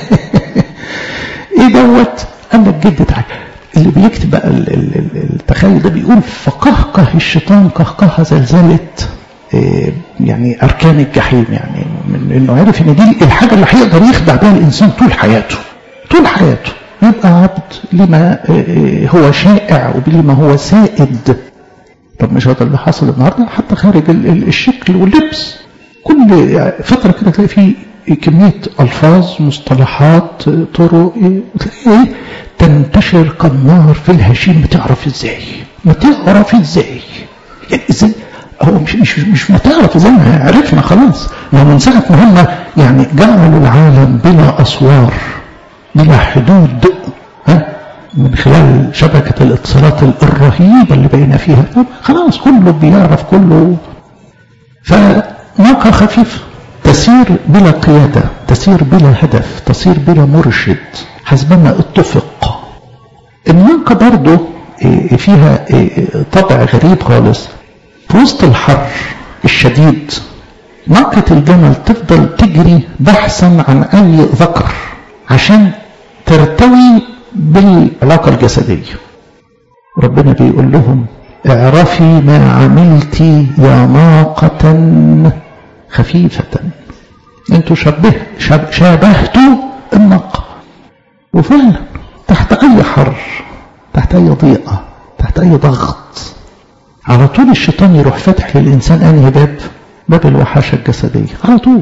ايه دوت قال لك جلدة حية اللي بيكتب بقى التخيل ده بيقول فقهقه الشيطان قهقهه زلزله يعني اركان الجحيم يعني من انه عرف ان دي الحاجه اللي هيقدر يخدع بها الانسان طول حياته طول حياته يبقى عبد لما هو شائع ولما هو سائد طب مش هذا اللي حصل النهارده حتى خارج الشكل واللبس كل فتره كده تلاقي فيه كمية ألفاظ مصطلحات طرق وتلاقي ايه تنتشر كالنار في الهشيم بتعرف ازاي ما تعرف ازاي يعني ازاي هو مش مش مش ما تعرف ازاي ما عرفنا خلاص ما من ساعة ما هم يعني جعلوا العالم بلا أسوار بلا حدود ها من خلال شبكة الاتصالات الرهيبة اللي بين فيها خلاص كله بيعرف كله فناقة خفيفة تسير بلا قيادة تسير بلا هدف تسير بلا مرشد حسبما اتفق الناقة برضه فيها طبع غريب خالص في وسط الحر الشديد ناقة الجمل تفضل تجري بحثا عن أي ذكر عشان ترتوي بالعلاقة الجسدية ربنا بيقول لهم اعرفي ما عملت يا ناقة خفيفة انتوا شبه شب شابهتوا الناقة وفعلا تحت اي حر تحت اي ضيقة تحت اي ضغط على طول الشيطان يروح فتح للانسان انهي باب باب الوحاشة الجسدية على طول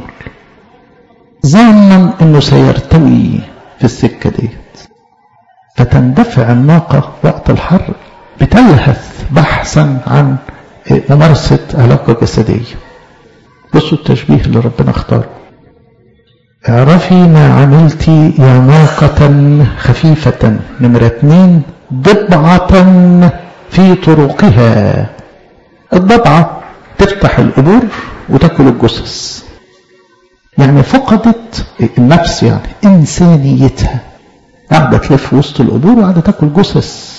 ظانا انه سيرتوي في السكة ديت فتندفع الناقة وقت الحر بتلهث بحثا عن ممارسة علاقة جسدية بصوا التشبيه اللي ربنا اختاره اعرفي ما عملت يا ناقة خفيفة نمرة اتنين ضبعة في طرقها الضبعة تفتح القبور وتاكل الجثث يعني فقدت النفس يعني إنسانيتها قاعدة تلف وسط القبور وقاعدة تاكل جثث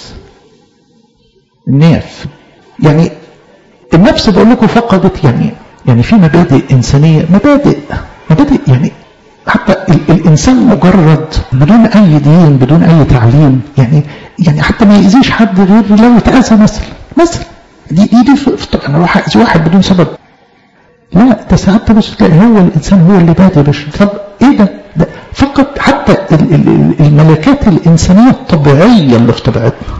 الناف يعني النفس بقول لكم فقدت يعني يعني في مبادئ إنسانية مبادئ مبادئ يعني حتى ال الإنسان مجرد بدون أي دين بدون أي تعليم يعني يعني حتى ما يأذيش حد غير لو اتأذى مثلا مثلا دي دي, دي في أنا راح أذي واحد بدون سبب لا ده ساعات تبص تلاقي هو الإنسان هو اللي بادئ بش طب إيه ده؟ ده فقط حتى ال ال الملكات الإنسانية الطبيعية اللي في طبيعتنا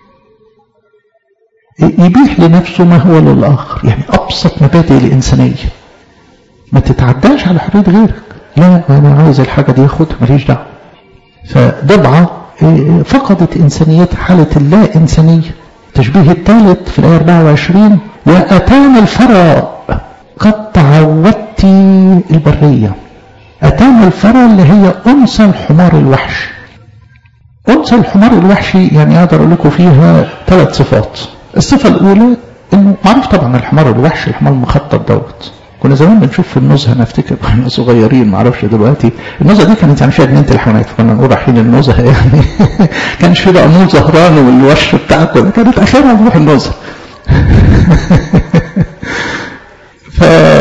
يبيح لنفسه ما هو للآخر يعني أبسط مبادئ الإنسانية ما تتعداش على حرية غيرك لا أنا عايز الحاجة دي أخدها ماليش دعوة فضبعة فقدت إنسانيتها حالة اللا إنسانية التشبيه الثالث في الآية 24 وأتانا الفرى قد تعودت البرية أتانا الفرى اللي هي أنثى الحمار الوحشي أنثى الحمار الوحشي يعني أقدر أقول لكم فيها ثلاث صفات الصفة الأولى إنه معروف طبعا الحمار الوحشي الحمار المخطط دوت كنا زمان بنشوف في النزهه انا افتكر واحنا صغيرين ما اعرفش دلوقتي النزهه دي كانت يعني فيها جنينه الحيوانات كنا نقول رايحين النزهه يعني كانش في بقى مول زهران والوش بتاعكم كانت اخرها نروح النزهه ف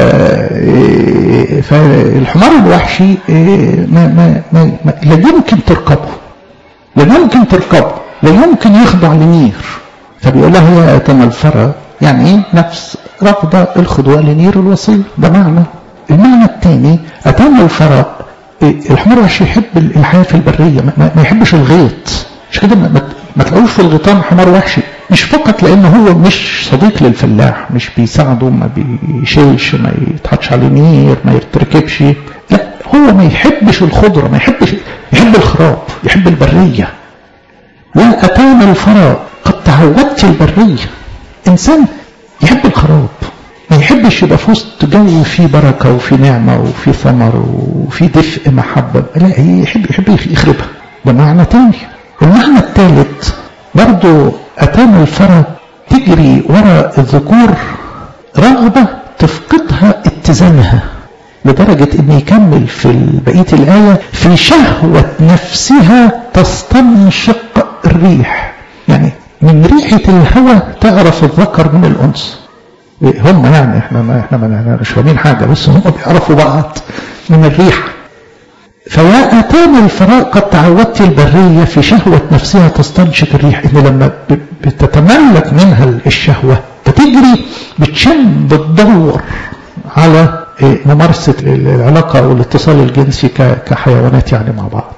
فالحمار الوحشي ما ما ما, ما لا يمكن تركبه لا يمكن تركبه لا يمكن يخضع لنير فبيقول لها يا اتم الفرى يعني ايه نفس رفض الخضوع لنير الوصية ده معنى المعنى الثاني اتم الفرى الحمار الوحشي يحب الحياة في البرية ما, ما يحبش الغيط مش كده ما, ما تلاقوش في الغيطان حمار وحشي مش فقط لانه هو مش صديق للفلاح مش بيساعده ما بيشيلش ما يتحطش عليه نير ما يرتكبش لا هو ما يحبش الخضرة ما يحبش يحب الخراب يحب البرية وأتانا الفراغ قد تعودت البرية إنسان يحب الخراب ما يحبش يبقى في وسط جو فيه بركة وفي نعمة وفي ثمر وفي دفء محبة لا يحب يحب يخربها ده معنى تاني المعنى الثالث برضو أتانا الفرى تجري وراء الذكور رغبة تفقدها اتزانها لدرجة ان يكمل في بقية الآية في شهوة نفسها تستنشق الريح يعني من ريحة الهواء تعرف الذكر من الأنثى هم يعني احنا ما احنا ما مش فاهمين حاجة بس هم بيعرفوا بعض من الريحة فيا أتانا الفراغ قد تعودت البرية في شهوة نفسها تستنشق الريح إن لما بتتملك منها الشهوة بتجري بتشم بتدور على ممارسة العلاقة أو الاتصال الجنسي كحيوانات يعني مع بعض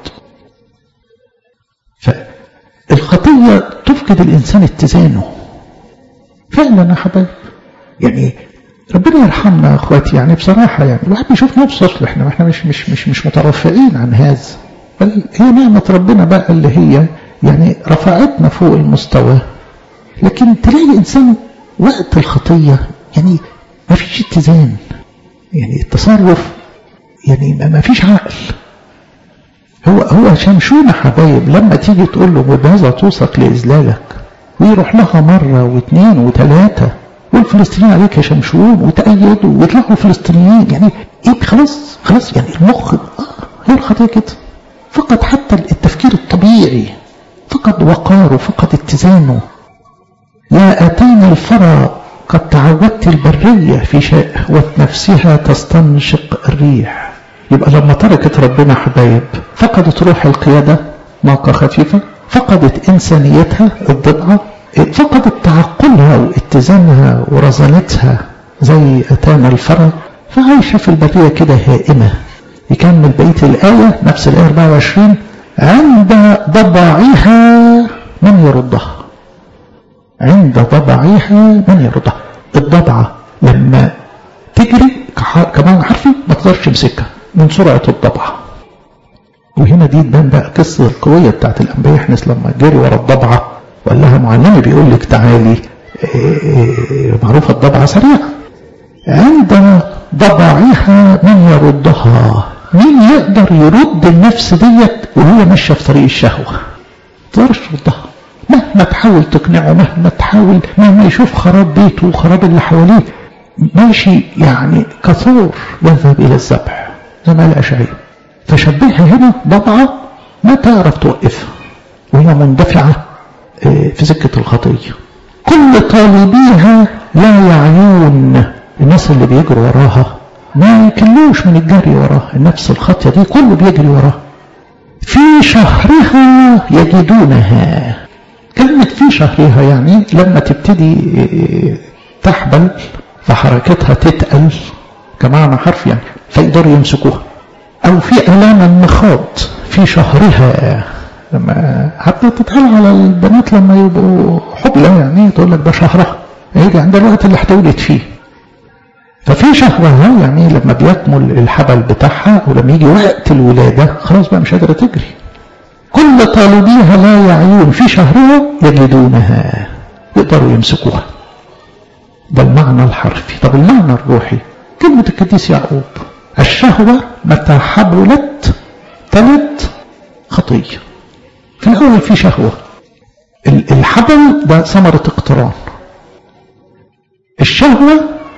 فالخطية تفقد الإنسان اتزانه فعلا يا حبايب يعني ربنا يرحمنا يا اخواتي يعني بصراحة يعني الواحد بيشوف نفسه اصل احنا احنا مش مش مش مش مترفعين عن هذا بل هي نعمة ربنا بقى اللي هي يعني رفعتنا فوق المستوى لكن تلاقي انسان وقت الخطية يعني ما فيش اتزان يعني التصرف يعني ما فيش عقل هو هو شمشون حبايب لما تيجي تقول له بهذا توثق لإذلالك ويروح لها مرة واثنين وثلاثة والفلسطينيين عليك يا شمشون وتأيدوا ويطلعوا الفلسطينيين يعني ايه خلاص خلاص يعني المخ اه هي الخطية كده فقد حتى التفكير الطبيعي فقد وقاره فقد اتزانه يا أتينا الفرى قد تعودت البرية في شهوة نفسها تستنشق الريح يبقى لما تركت ربنا حبايب فقدت روح القيادة ناقة خفيفة فقدت إنسانيتها الضبعة فقدت تعقلها واتزانها ورزانتها زي أتانا الفرى فعايشة في البرية كده هائمة يكمل بقية الآية نفس الآية 24 عند ضبعها من يردها عند ضبعها من يردها الضبعة لما تجري كمان حرفي ما تقدرش تمسكها من سرعة الضبعة وهنا دي تبان بقى القصة القوية بتاعت الأنبياء احنس لما جري ورا الضبعة وقال لها معلمي بيقول لك تعالي معروفة الضبعة سريعة عند ضبعها من يردها مين يقدر يرد النفس ديت وهي ماشية في طريق الشهوة تقدرش تردها مهما تحاول تقنعه مهما تحاول مهما يشوف خراب بيته وخراب اللي حواليه ماشي يعني كثور يذهب إلى الذبح زي ما قال أشعياء فشبهها هنا ضبعة ما تعرف توقفها وهي مندفعة في سكة الخطية كل طالبيها لا يعيون الناس اللي بيجروا وراها ما يكلوش من الجري وراها النفس الخطية دي كله بيجري وراها في شهرها يجدونها كلمة في شهرها يعني لما تبتدي تحبل فحركتها تتقل كمعنى حرف يعني فيقدروا يمسكوها أو في آلام النخاط في شهرها لما حتى تتقال على البنات لما يبقوا حبلة يعني تقول لك ده شهرها يجي عند الوقت اللي هتولد فيه ففي شهرها يعني لما بيكمل الحبل بتاعها ولما يجي وقت الولادة خلاص بقى مش قادرة تجري كل طالبيها لا يعيون في شهرها يجدونها يقدروا يمسكوها ده المعنى الحرفي طب المعنى الروحي كلمة القديس يعقوب الشهوة متى حبلت تلد خطية في الأول في شهوة الحبل ده ثمرة اقتران الشهوة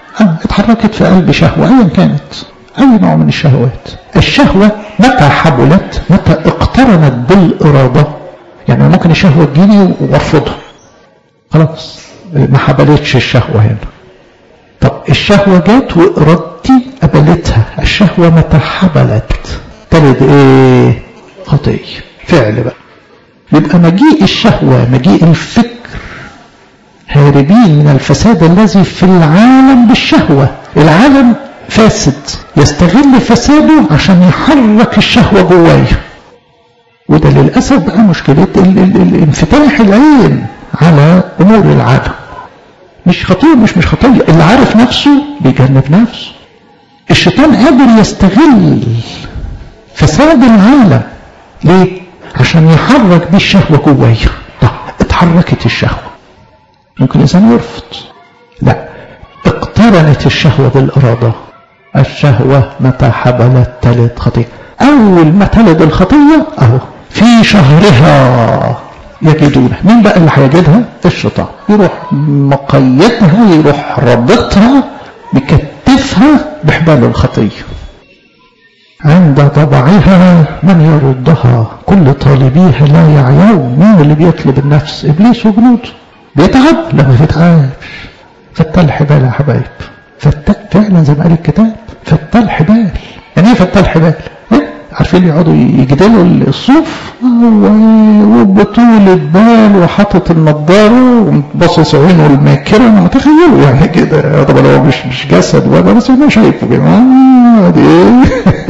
آه اتحركت في قلب شهوة أيا كانت أي نوع من الشهوات الشهوة متى حبلت متى اقترنت بالإرادة يعني ممكن الشهوة تجيني وارفضها خلاص ما حبلتش الشهوة هنا طب الشهوة جات وإرادتي قبلتها الشهوة متى حبلت تلد ايه خطية فعل بقى يبقى مجيء الشهوة مجيء الفكر هاربين من الفساد الذي في العالم بالشهوة العالم فاسد يستغل فساده عشان يحرك الشهوة جوايا وده للأسف بقى مشكلة انفتاح العين على أمور العالم مش خطية مش مش خطية اللي عارف نفسه بيجنب نفسه الشيطان قادر يستغل فساد العالم ليه؟ عشان يحرك بيه الشهوة جوايا طب اتحركت الشهوة ممكن الإنسان يرفض لا اقترنت الشهوة بالإرادة الشهوة متى حبلت تلد خطية أول ما تلد الخطية أهو في شهرها يجدونها مين بقى اللي هيجدها الشيطان يروح مقيدها يروح ربطها بكتفها بحبال الخطية عند طبعها من يردها كل طالبيها لا يعيون مين اللي بيطلب النفس إبليس وجنوده بيتعب لا ما بيتعبش فتل حبال يا حبايب فتل فعلا زي ما قال الكتاب فتل حبال يعني ايه فتل حبال عارفين يقعدوا يجدلوا الصوف وبطولة بال وحاطط النضارة وباصص عينه الماكرة انا متخيله يعني كده طبعا هو مش مش جسد ولا بس انا شايفه كده دي ايه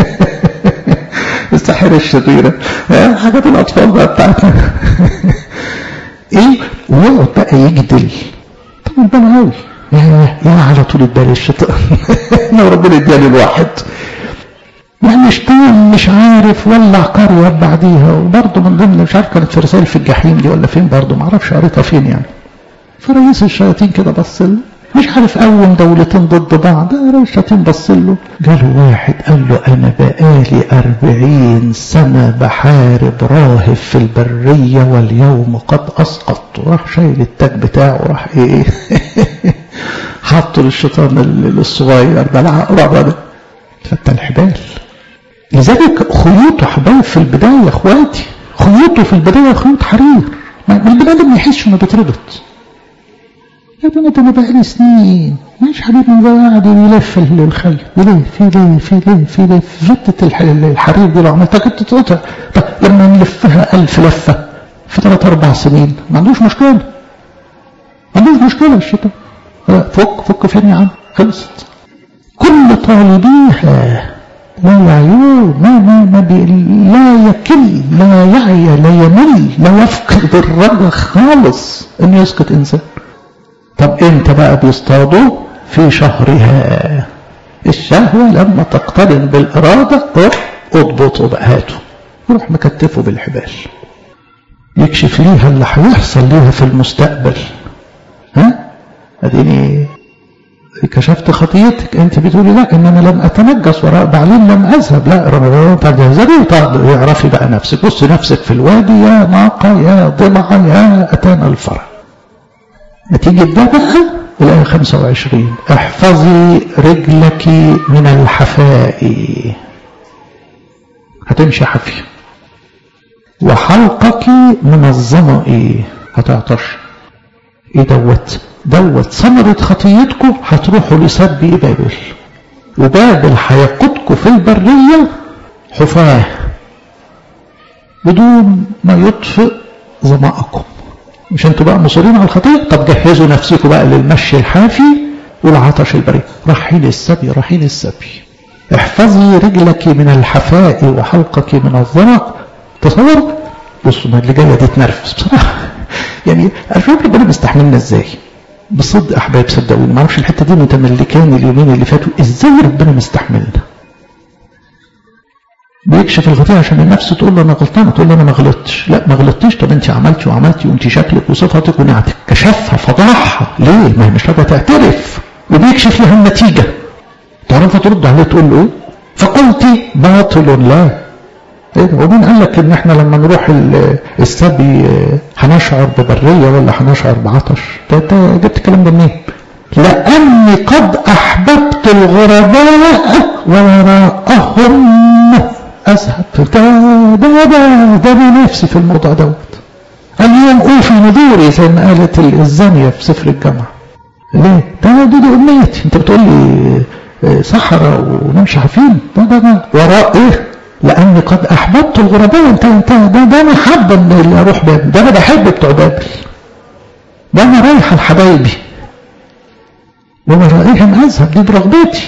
الساحرة الشريرة حاجات الأطفال بقى بتاعتنا ايه ويقعد بقى يجدل طبعا بقى قوي يا يا على طول بال الشيطان لو ربنا اداني الواحد يعني اشتغل مش عارف ولع قرية بعديها وبرضه من ضمن مش عارف كانت في رسالة في الجحيم دي ولا فين برضه ما اعرفش قريتها فين يعني فرئيس الشياطين كده بص له مش عارف قوم دولتين ضد بعض الشياطين بص له جاله واحد قال له انا بقالي أربعين سنة بحارب راهب في البرية واليوم قد اسقطت راح شايل التاج بتاعه راح ايه حطه للشيطان الصغير ده العقرب ده فتى الحبال لذلك خيوطه حبايب في البداية يا اخواتي خيوطه في البداية خيوط حرير ما البني ادم ما يحسش انه بيتربط يا ابني ده انا بقالي سنين مش حبيبي ده قاعد يلف الخيل يلف يلف يلف يلف فتة الحرير دي لو عملتها كنت تقطع طب لما نلفها ألف لفة في ثلاث أربع سنين ما عندوش مشكلة ما عندوش مشكلة الشتاء فك فك فين يا عم خلصت كل طالبيها لا يعيون ما ما ما بي لا يكل لا يعي لا يمل لا يفقد الرجا خالص انه يسقط انسان طب امتى بقى بيصطادوا في شهرها الشهوة لما تقترن بالإرادة اضبطوا بقى هاتوا يروح مكتفه بالحبال يكشف ليها اللي هيحصل ليها في المستقبل ها اديني كشفت خطيتك انت بتقولي لا ان انا لم اتنجس وراء بعلين لم اذهب لا رمضان تذهبي اعرفي بقى نفسك بصي نفسك في الوادي يا ناقة يا ضبعة يا اتانا الفرع نتيجة ده بقى الآية 25 احفظي رجلك من الحفاء هتمشي حفية وحلقك من الظمأ هتعطش ايه دوت دوت ثمرة خطيتكم هتروحوا لسب بابل وبابل هيقودكم في البرية حفاة بدون ما يطفئ ظمأكم مش انتوا بقى مصرين على الخطية طب جهزوا نفسكم بقى للمشي الحافي والعطش البريء رحيل السبي رحيل السبي احفظي رجلك من الحفاء وحلقك من الظمأ تصور بصوا ما اللي جايه دي تنرفز بصراحه يعني عارفين ربنا مستحملنا ازاي بصدق احباب صدقوني ما اعرفش الحته دي متملكاني اليومين اللي فاتوا ازاي ربنا مستحملنا بيكشف الخطيئه عشان النفس تقول له انا غلطانه تقول له انا ما غلطتش لا ما غلطتيش طب انت عملتي وعملتي وانت شكلك وصفاتك ونعتك كشفها فضحها ليه ما هي مش راضيه تعترف وبيكشف لها النتيجه تعرف ترد عليه تقول له ايه فقلت باطل لا ايه ده ومين قال لك ان احنا لما نروح السبي هنشعر ببريه ولا هنشعر بعطش ده انت جبت الكلام ده منين لأني قد أحببت الغرباء ووراءهم أذهب ده ده ده ده بنفسي في الموضوع دوت اليوم أوفي نذوري زي ما قالت الزانية في سفر الجامعة ليه؟ ده دي, دي أمنيتي أنت بتقول لي صحراء ونمشي عارفين ده ده ده وراء إيه؟ لأني قد أحببت الغرباء أنت أنت ده ده أنا حابة إن أروح بابل ده أنا بحب بتوع بابل ده أنا رايحة لحبايبي وورائهم أذهب دي برغبتي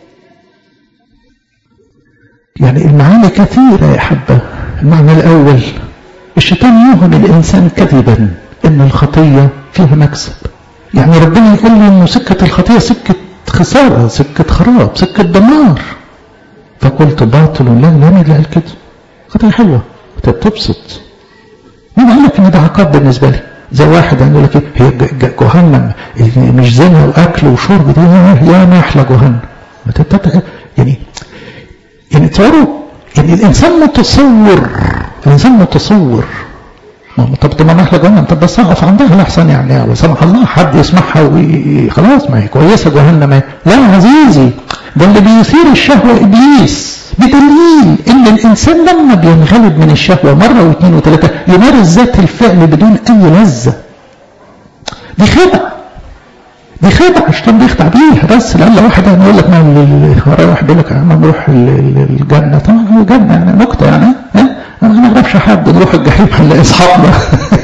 يعني المعاني كثيرة يا حبة المعنى الأول الشيطان يوهم الإنسان كذبا إن الخطية فيها مكسب يعني ربنا يقول لي إنه سكة الخطية سكة خسارة سكة خراب سكة دمار فقلت باطل لا لا مين اللي قال كده خطية حلوة بتبسط مين قال لك إن ده عقاب بالنسبة لي زي واحد يقول لك هي جهنم مش زنا واكل وشرب دي يا محلى جهنم يعني يعني تصوروا يعني الانسان متصور الانسان متصور طب ما محلى جهنم طب بس اقف عندها الاحسن يعني لا سمح الله حد يسمعها وخلاص ما هي كويسه جهنم لا عزيزي ده اللي بيثير الشهوه ابليس بدليل ان الانسان لما بينغلب من الشهوه مره واثنين وثلاثه يمارس ذات الفعل بدون اي لذه دي خدع دي خدع الشيطان بيخدع بيها بس لان واحد يعني يقول لك ما ورايا واحد يقول لك انا نروح الجنه طبعا هو الجنه يعني نكته يعني ها انا ما اعرفش حد نروح الجحيم هنلاقي اصحابنا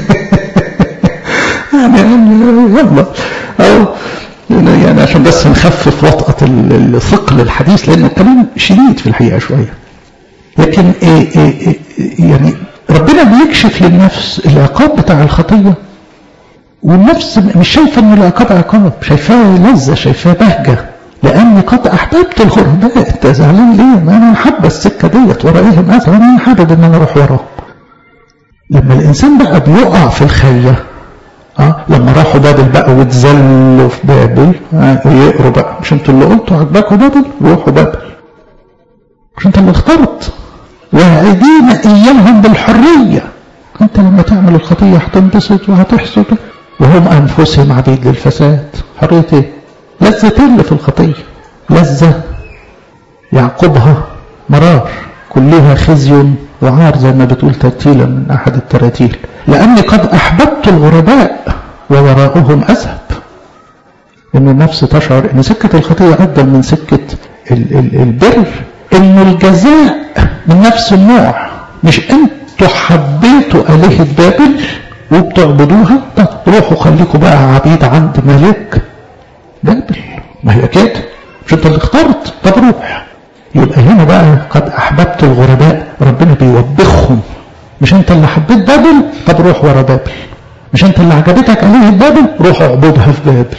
يعني يلا او يعني عشان بس نخفف وطأة الثقل الحديث لأن الكلام شديد في الحقيقة شوية لكن إيه إيه إيه يعني ربنا بيكشف للنفس العقاب بتاع الخطية والنفس مش شايفة ان العقاب عقاب شايفاه لذة شايفاه بهجة لأني قد أحببت الغرباء أنت زعلان ليه؟ ما أنا حابة السكة ديت ورايهم أثر أنا حابب إن أنا أروح وراهم. لما الإنسان بقى بيقع في الخية اه لما راحوا بابل بقى واتذلوا في بابل آه يقروا بقى مش انتوا اللي قلتوا عجباكوا بابل روحوا بابل مش انت اللي اخترت واعدين اياهم بالحريه انت لما تعمل الخطيه هتنبسط وهتحسد وهم انفسهم عبيد للفساد حريه ايه؟ لذة اللي في الخطيه لذة يعقبها مرار كلها خزي وعار زي ما بتقول ترتيلا من أحد التراتيل لأني قد أحببت الغرباء ووراءهم أذهب إن النفس تشعر إن سكة الخطية أفضل من سكة ال ال البر إن الجزاء من نفس النوع مش أنتوا حبيتوا آلهة بابل وبتعبدوها طب روحوا خليكم بقى عبيد عند ملك بابل ما هي كده مش انت اللي اخترت طب روح يبقى هنا بقى قد أحببت الغرباء ربنا بيوبخهم مش أنت اللي حبيت بابل طب روح ورا بابل مش أنت اللي عجبتك آلهة بابل روح اعبدها في بابل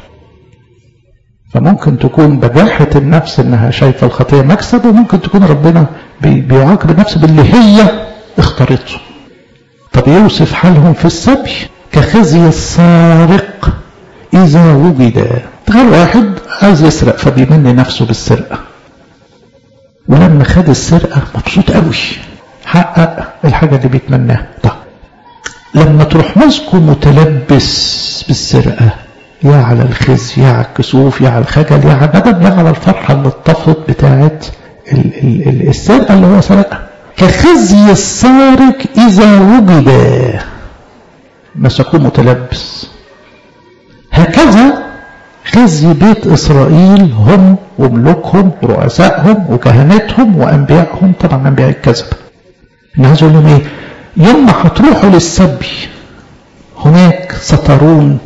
فممكن تكون بجاحة النفس إنها شايفة الخطية مكسب وممكن تكون ربنا بيعاقب النفس باللي هي اختارته طب يوصف حالهم في السبي كخزي السارق إذا وجد تخيل واحد عايز يسرق فبيمني نفسه بالسرقة ولما خد السرقة مبسوط قوي حقق الحاجة اللي بيتمناها طب لما تروح ماسكه متلبس بالسرقة يا على الخزي يا على الكسوف يا على الخجل يا على الندم يا على الفرحة اللي اتطفت بتاعت ال ال ال السرقة اللي هو سرقها كخزي السارق إذا وجد مسكوه متلبس هكذا خزي بيت إسرائيل هم وملوكهم ورؤسائهم وكهنتهم وأنبيائهم طبعا أنبياء الكذب أنا عايز أقول لهم إيه يوم ما هتروحوا للسبي هناك سترون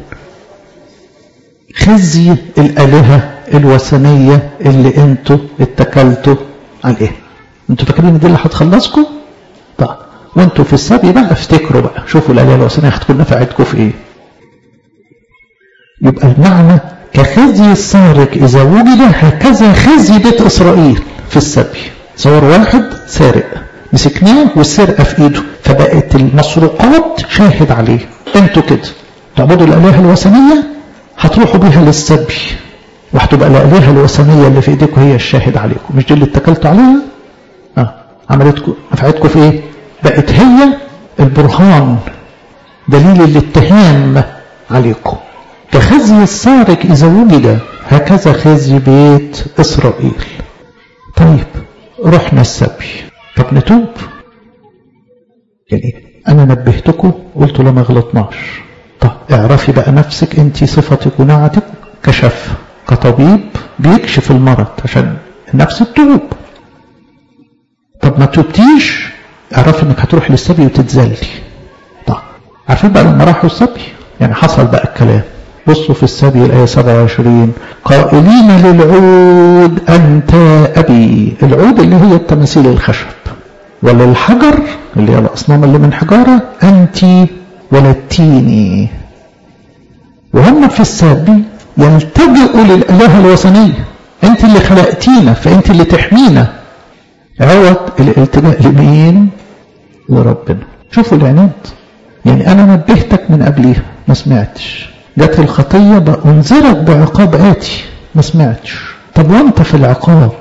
خزي الآلهة الوثنية اللي انتوا اتكلتوا عليها انتوا فاكرين دي اللي هتخلصكم طيب وانتوا في السبي بقى افتكروا بقى شوفوا الآلهة الوثنية هتكون نفعتكم في ايه يبقى المعنى كخزي السارق إذا وجد هكذا خزي بيت إسرائيل في السبي صور واحد سارق مسكناه والسرقة في إيده فبقت المسروقات شاهد عليه انتوا كده تعبدوا الآلهة الوثنية هتروحوا بيها للسبي وهتبقى الآلهة الوثنية اللي في إيديكم هي الشاهد عليكم مش دي اللي اتكلتوا عليها اه عملتكم نفعتكم في إيه بقت هي البرهان دليل الاتهام عليكم كخزي السارق إذا وجد هكذا خزي بيت إسرائيل طيب رحنا السبي طب نتوب يعني أنا نبهتكم قلت له ما غلطناش طب اعرفي بقى نفسك أنت صفتك ونعتك كشف كطبيب بيكشف المرض عشان النفس تتوب طب ما توبتيش اعرفي انك هتروح للسبي وتتذلي طب عارفين بقى لما راحوا السبي يعني حصل بقى الكلام بصوا في السبي الآية 27 قائلين للعود أنت أبي العود اللي هي التماثيل الخشب وللحجر اللي هي الأصنام اللي من حجارة أنت ولدتيني وهم في السبي يلتجئوا للآلهة الوثنية أنت اللي خلقتينا فأنت اللي تحمينا عوض الالتجاء لمين لربنا شوفوا العناد يعني أنا نبهتك من قبليها ما سمعتش جت الخطية بأنذرك بعقاب آتي ما سمعتش طب وانت في العقاب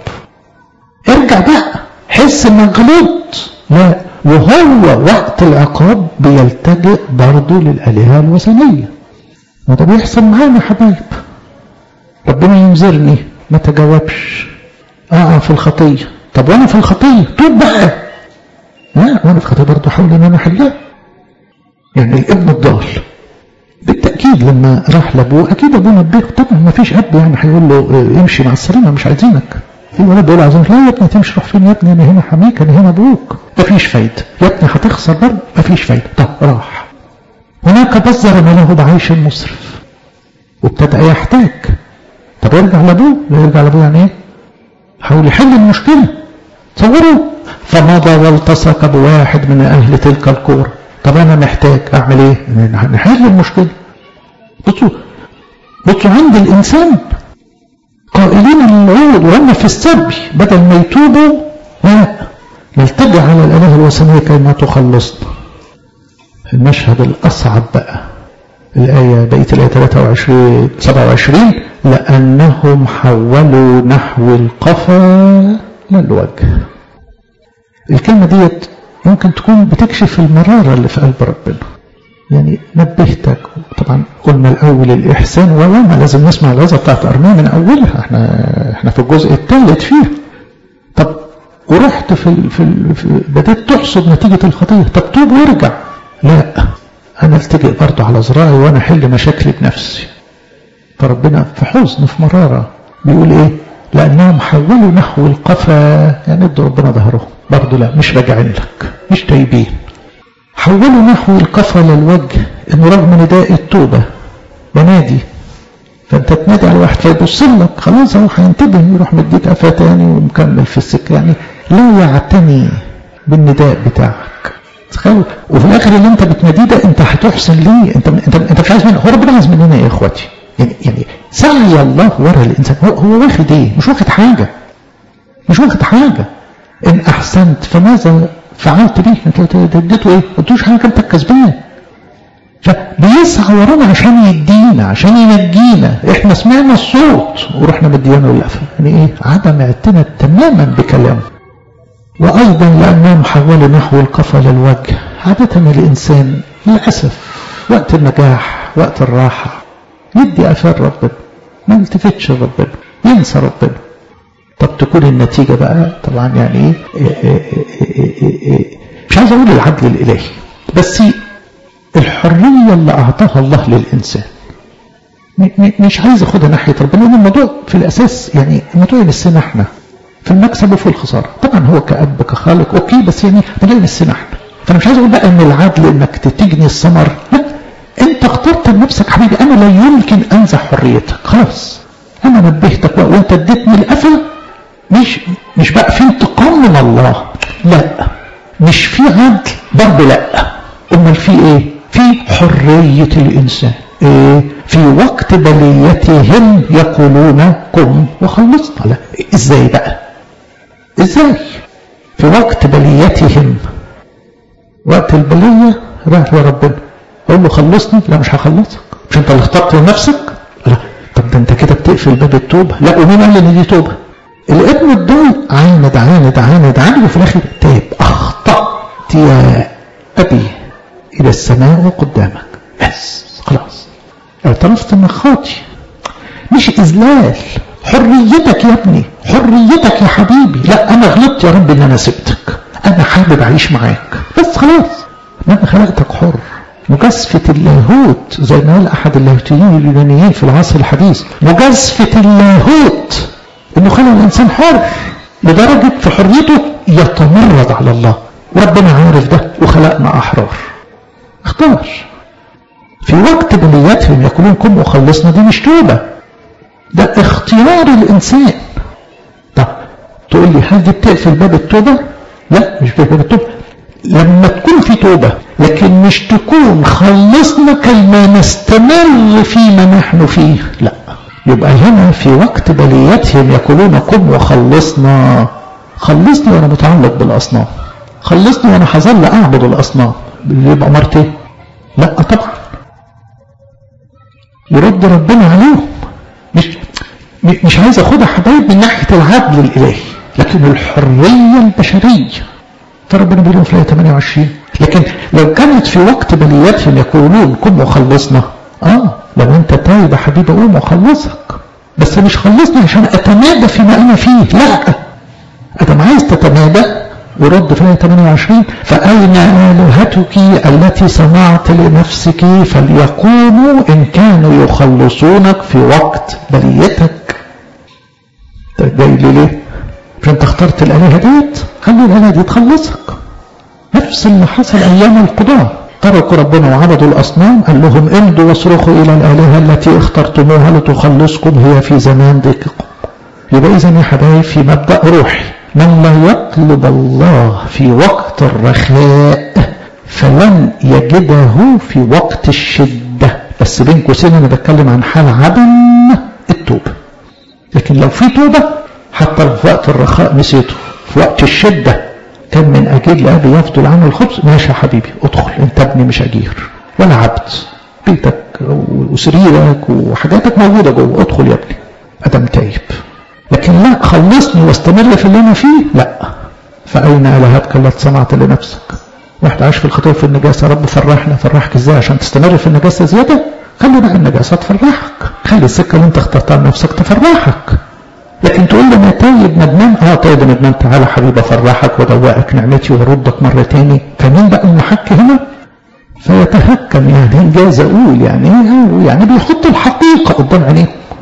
ارجع بقى حس انك غلطت لا وهو وقت العقاب بيلتجئ برضه للآلهة الوثنية وده بيحصل معانا حبايب ربنا ينذرني ما تجاوبش اقع في الخطية طب وانا في الخطية توب بقى لا وانا في الخطية برضه حاول ان انا احلها يعني الابن الضال بالتأكيد لما راح لأبوه أكيد أبوه نبهه طبعا ما فيش أب يعني هيقول له امشي مع السلامة مش عايزينك في ولد بيقول عايزينك لا يا ابني تمشي روح فين يا ابني أنا هنا حميك أنا هنا أبوك ما فيش فايدة يا ابني هتخسر برضه ما فيش فايدة طب راح هناك بذر ماله بعيش مسرف وابتدأ يحتاج طب يرجع لأبوه لا يرجع لأبوه يعني إيه؟ حاول يحل المشكلة تصوروا فمضى والتصق بواحد من أهل تلك الكورة طب أنا محتاج أعمل إيه؟ نحل المشكلة بصوا بصوا عند الإنسان قائلين للعود وهم في السبي بدل ما يتوبوا لا نلتجئ على الآلهة الوثنية كيما تخلصنا المشهد الأصعب بقى الآية بقية الآية 23 27 لأنهم حولوا نحو القفا للوجه الكلمة ديت ممكن تكون بتكشف المرارة اللي في قلب ربنا يعني نبهتك طبعا قلنا الأول الإحسان وما لازم نسمع العظة بتاعت أرميا من أولها احنا احنا في الجزء الثالث فيه طب ورحت في, ال في, ال في بدأت تحصد نتيجة الخطية طب توب وارجع لا أنا التجئ برضه على زراعي وأنا أحل مشاكلي بنفسي فربنا في حزن في مرارة بيقول إيه لأنهم حولوا نحو القفا يعني ادوا ربنا ظهرهم برضه لا مش راجعين لك مش تايبين حولوا نحو القفا للوجه انه رغم نداء التوبة بنادي فانت تنادي على واحد فيبص لك خلاص هو هينتبه يروح مديك قفا تاني ومكمل في السكة يعني لا يعتني بالنداء بتاعك تخيلوا وفي الاخر اللي انت بتناديه ده انت هتحسن ليه انت انت انت مش عايز منه هو ربنا عايز مننا يا اخواتي يعني يعني سعي الله ورا الانسان هو هو واخد ايه مش واخد حاجه مش واخد حاجه ان احسنت فماذا فعلت به انت اديته ايه اديتوش حاجه انت كسبان فبيسعى ورانا عشان يدينا عشان ينجينا احنا سمعنا الصوت ورحنا مديانه اللفه يعني ايه عدم اعتناء تماما بكلامه وايضا لانهم حولوا نحو القفا للوجه عاده الانسان للاسف وقت النجاح وقت الراحه يدي اثار ربنا ما يلتفتش ربنا ينسى ربنا طب تكون النتيجة بقى طبعا يعني ايه مش عايز اقول العدل الالهي بس الحرية اللي اعطاها الله للانسان مش عايز اخدها ناحية ربنا لان الموضوع في الاساس يعني الموضوع يمسنا احنا في المكسب وفي الخسارة طبعا هو كأب كخالق اوكي بس يعني الموضوع يمسنا احنا فانا مش عايز اقول بقى ان العدل انك تجني الثمر لا انت اخترت لنفسك حبيبي انا لا يمكن انزع حريتك خلاص انا نبهتك وانت اديتني القفل مش مش بقى في انتقام من الله لا مش في عدل برضه لا امال في ايه في حرية الانسان إيه؟ في وقت بليتهم يقولون قم وخلصنا لا ازاي بقى ازاي في وقت بليتهم وقت البلية راح لربنا اقول له خلصني لا مش هخلصك مش انت اللي اخترت لنفسك لا طب ده انت كده بتقفل باب التوبة لا ومين قال ان دي توبة الابن الضال عاند عاند عاند عاند وفي الاخر تاب اخطأت يا ابي الى السماء قدامك بس خلاص اعترفت انك خاطي مش اذلال حريتك يا ابني حريتك يا حبيبي لا انا غلطت يا رب ان انا سبتك انا حابب اعيش معاك بس خلاص انا خلقتك حر مجازفة اللاهوت زي ما قال احد اللاهوتيين اليونانيين في العصر الحديث مجازفة اللاهوت انه خلق الانسان حر لدرجة في حريته يتمرد على الله وربنا عارف ده وخلقنا احرار اختار في وقت بلياتهم يقولون كن وخلصنا دي مش توبة ده اختيار الإنسان طب تقول لي هل دي بتقفل باب التوبة لا مش باب التوبة لما تكون في توبة لكن مش تكون خلصنا كما نستمر فيما نحن فيه لا يبقى هنا في وقت بلياتهم يقولون قم وخلصنا خلصني وانا متعلق بالاصنام خلصني وانا هظل اعبد الاصنام يبقى مرتين لا طبعا يرد ربنا عليهم مش مش عايز اخدها حبايب من ناحيه العدل الالهي لكن الحريه البشريه فربنا بيقول في الايه 28 لكن لو كانت في وقت بلياتهم يقولون قم وخلصنا اه لو انت تايب يا حبيبي قوم وخلصك بس مش خلصني عشان اتمادى فيما انا فيه لا ادم عايز تتمادى ورد في 28 فأين آلهتك التي صنعت لنفسك فليقوموا إن كانوا يخلصونك في وقت بليتك جاي لي ليه؟ عشان انت اخترت الآلهة ديت خلي الآلهة دي تخلصك نفس اللي حصل أيام القضاء تركوا ربنا وعبدوا الأصنام قال لهم امضوا واصرخوا إلى الآلهة التي اخترتموها لتخلصكم هي في زمان ضيقكم يبقى إذا يا حبايب في مبدأ روحي من لا يطلب الله في وقت الرخاء فلن يجده في وقت الشدة بس بين قوسين أنا بتكلم عن حال عدم التوبة لكن لو في توبة حتى في وقت الرخاء نسيته في وقت الشدة كان من أجير لأبي يفضل عنه الخبز ماشي يا حبيبي ادخل انت ابني مش أجير ولا عبد بيتك وسريرك وحاجاتك موجودة جوه ادخل يا ابني أدم تايب لكن لا خلصني واستمر في اللي انا فيه لا فاين الهتك التي صنعت لنفسك واحد عايش في الخطيه في النجاسه يا رب فرحنا فرحك ازاي عشان تستمر في النجاسه زياده خلي بقى النجاسه تفرحك خلي السكه اللي انت اخترتها لنفسك تفرحك لكن تقول لي انا تايب ندمان اه تايب ندمان تعالى حبيبي افرحك وادوقك نعمتي واردك مره تاني فمين بقى المحك هنا فيتهكم يعني انجاز اقول يعني يعني بيحط الحقيقه قدام عينيه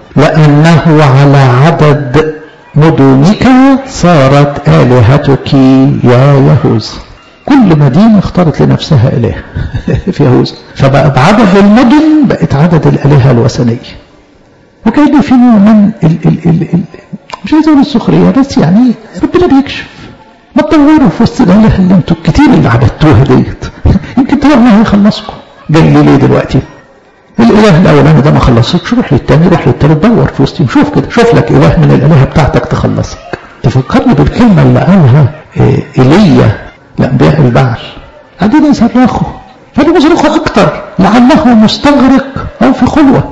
لأنه على عدد مدنك صارت آلهتك يا يهوذا كل مدينة اختارت لنفسها إله في يهوذا فبقى بعدد المدن بقت عدد الآلهة الوثنية وكان في نوع من ال ال ال ال مش عايز اقول السخرية بس يعني ربنا بيكشف ما تدوروا في وسط الآلهة اللي انتوا الكتير اللي عبدتوها ديت يمكن تلاقوا ما هيخلصكم جاي لي ليه دلوقتي الاله الاولاني ده ما خلصكش روح للتاني روح للتالت دور في وسطهم شوف كده شوف لك اله من الالهه بتاعتك تخلصك تفكرني بالكلمه اللي قالها إيه ايليا لانبياء البعل قاعدين يصرخوا فقالوا يصرخوا اكتر لعله مستغرق او في خلوه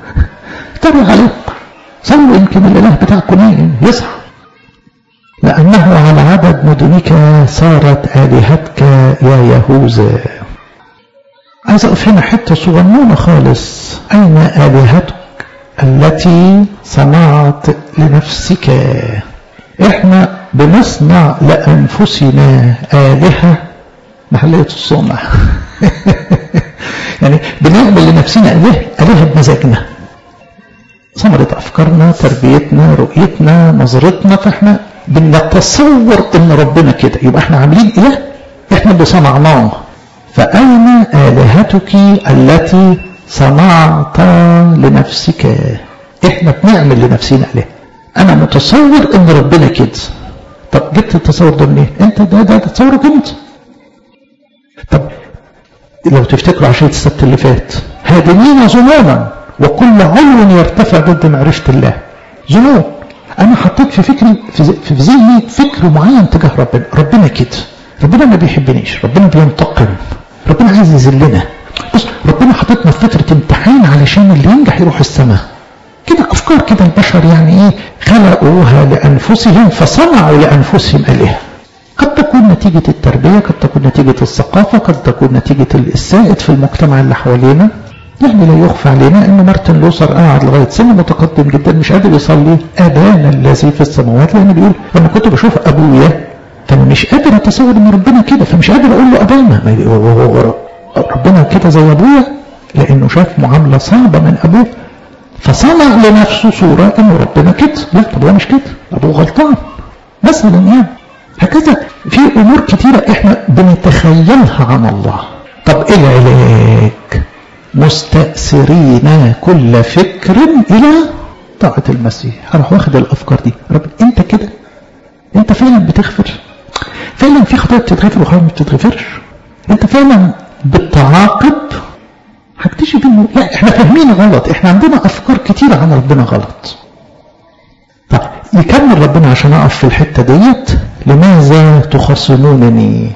اتريق عليهم صلوا يمكن الاله بتاعكم نايم يصحى لانه على عدد مدنك صارت الهتك يا يهوذا عايز اقف هنا حته صغنونه خالص اين الهتك التي صنعت لنفسك احنا بنصنع لانفسنا الهه محليه الصنع يعني بنعمل لنفسنا اله الهه بمزاجنا ثمرة أفكارنا تربيتنا رؤيتنا نظرتنا فإحنا بنتصور إن ربنا كده يبقى إحنا عاملين إله إحنا اللي صنعناه فأين آلهتك التي صنعت لنفسك احنا بنعمل لنفسنا اله انا متصور ان ربنا كده طب جبت التصور ده منين انت ده ده تصورك انت طب لو تفتكروا عشية السبت اللي فات هادمين ظنونا وكل علو يرتفع ضد معرفة الله ظنون انا حطيت في فكري في ذهني فكر معين تجاه ربنا ربنا كده ربنا ما بيحبنيش ربنا بينتقم ربنا عايز يذلنا بص ربنا حاططنا في فترة امتحان علشان اللي ينجح يروح السماء كده أفكار كده البشر يعني إيه خلقوها لأنفسهم فصنعوا لأنفسهم آلهة قد تكون نتيجة التربية قد تكون نتيجة الثقافة قد تكون نتيجة السائد في المجتمع اللي حوالينا يعني لا يخفى علينا ان مارتن لوثر قعد لغايه سن متقدم جدا مش قادر يصلي ابانا الذي في السماوات لان بيقول لما كنت بشوف ابويا فانا مش قادر اتصور ان ربنا كده فمش قادر اقول له ابانا ربنا كده زي ابويا لانه شاف معامله صعبه من ابوه فصنع لنفسه صوره ان ربنا كده لا طب هو مش كده ابوه غلطان مثلا يعني هكذا في امور كتيره احنا بنتخيلها عن الله طب ايه العلاج مستأثرين كل فكر إلى طاعة المسيح هروح واخد الأفكار دي رب أنت كده أنت فعلا بتغفر فعلا في خطايا بتتغفر وخطايا ما بتتغفرش أنت فعلا بتعاقب هكتشف انه لا احنا فاهمين غلط احنا عندنا افكار كتيرة عن ربنا غلط طب يكمل ربنا عشان اقف في الحتة ديت لماذا تخاصمونني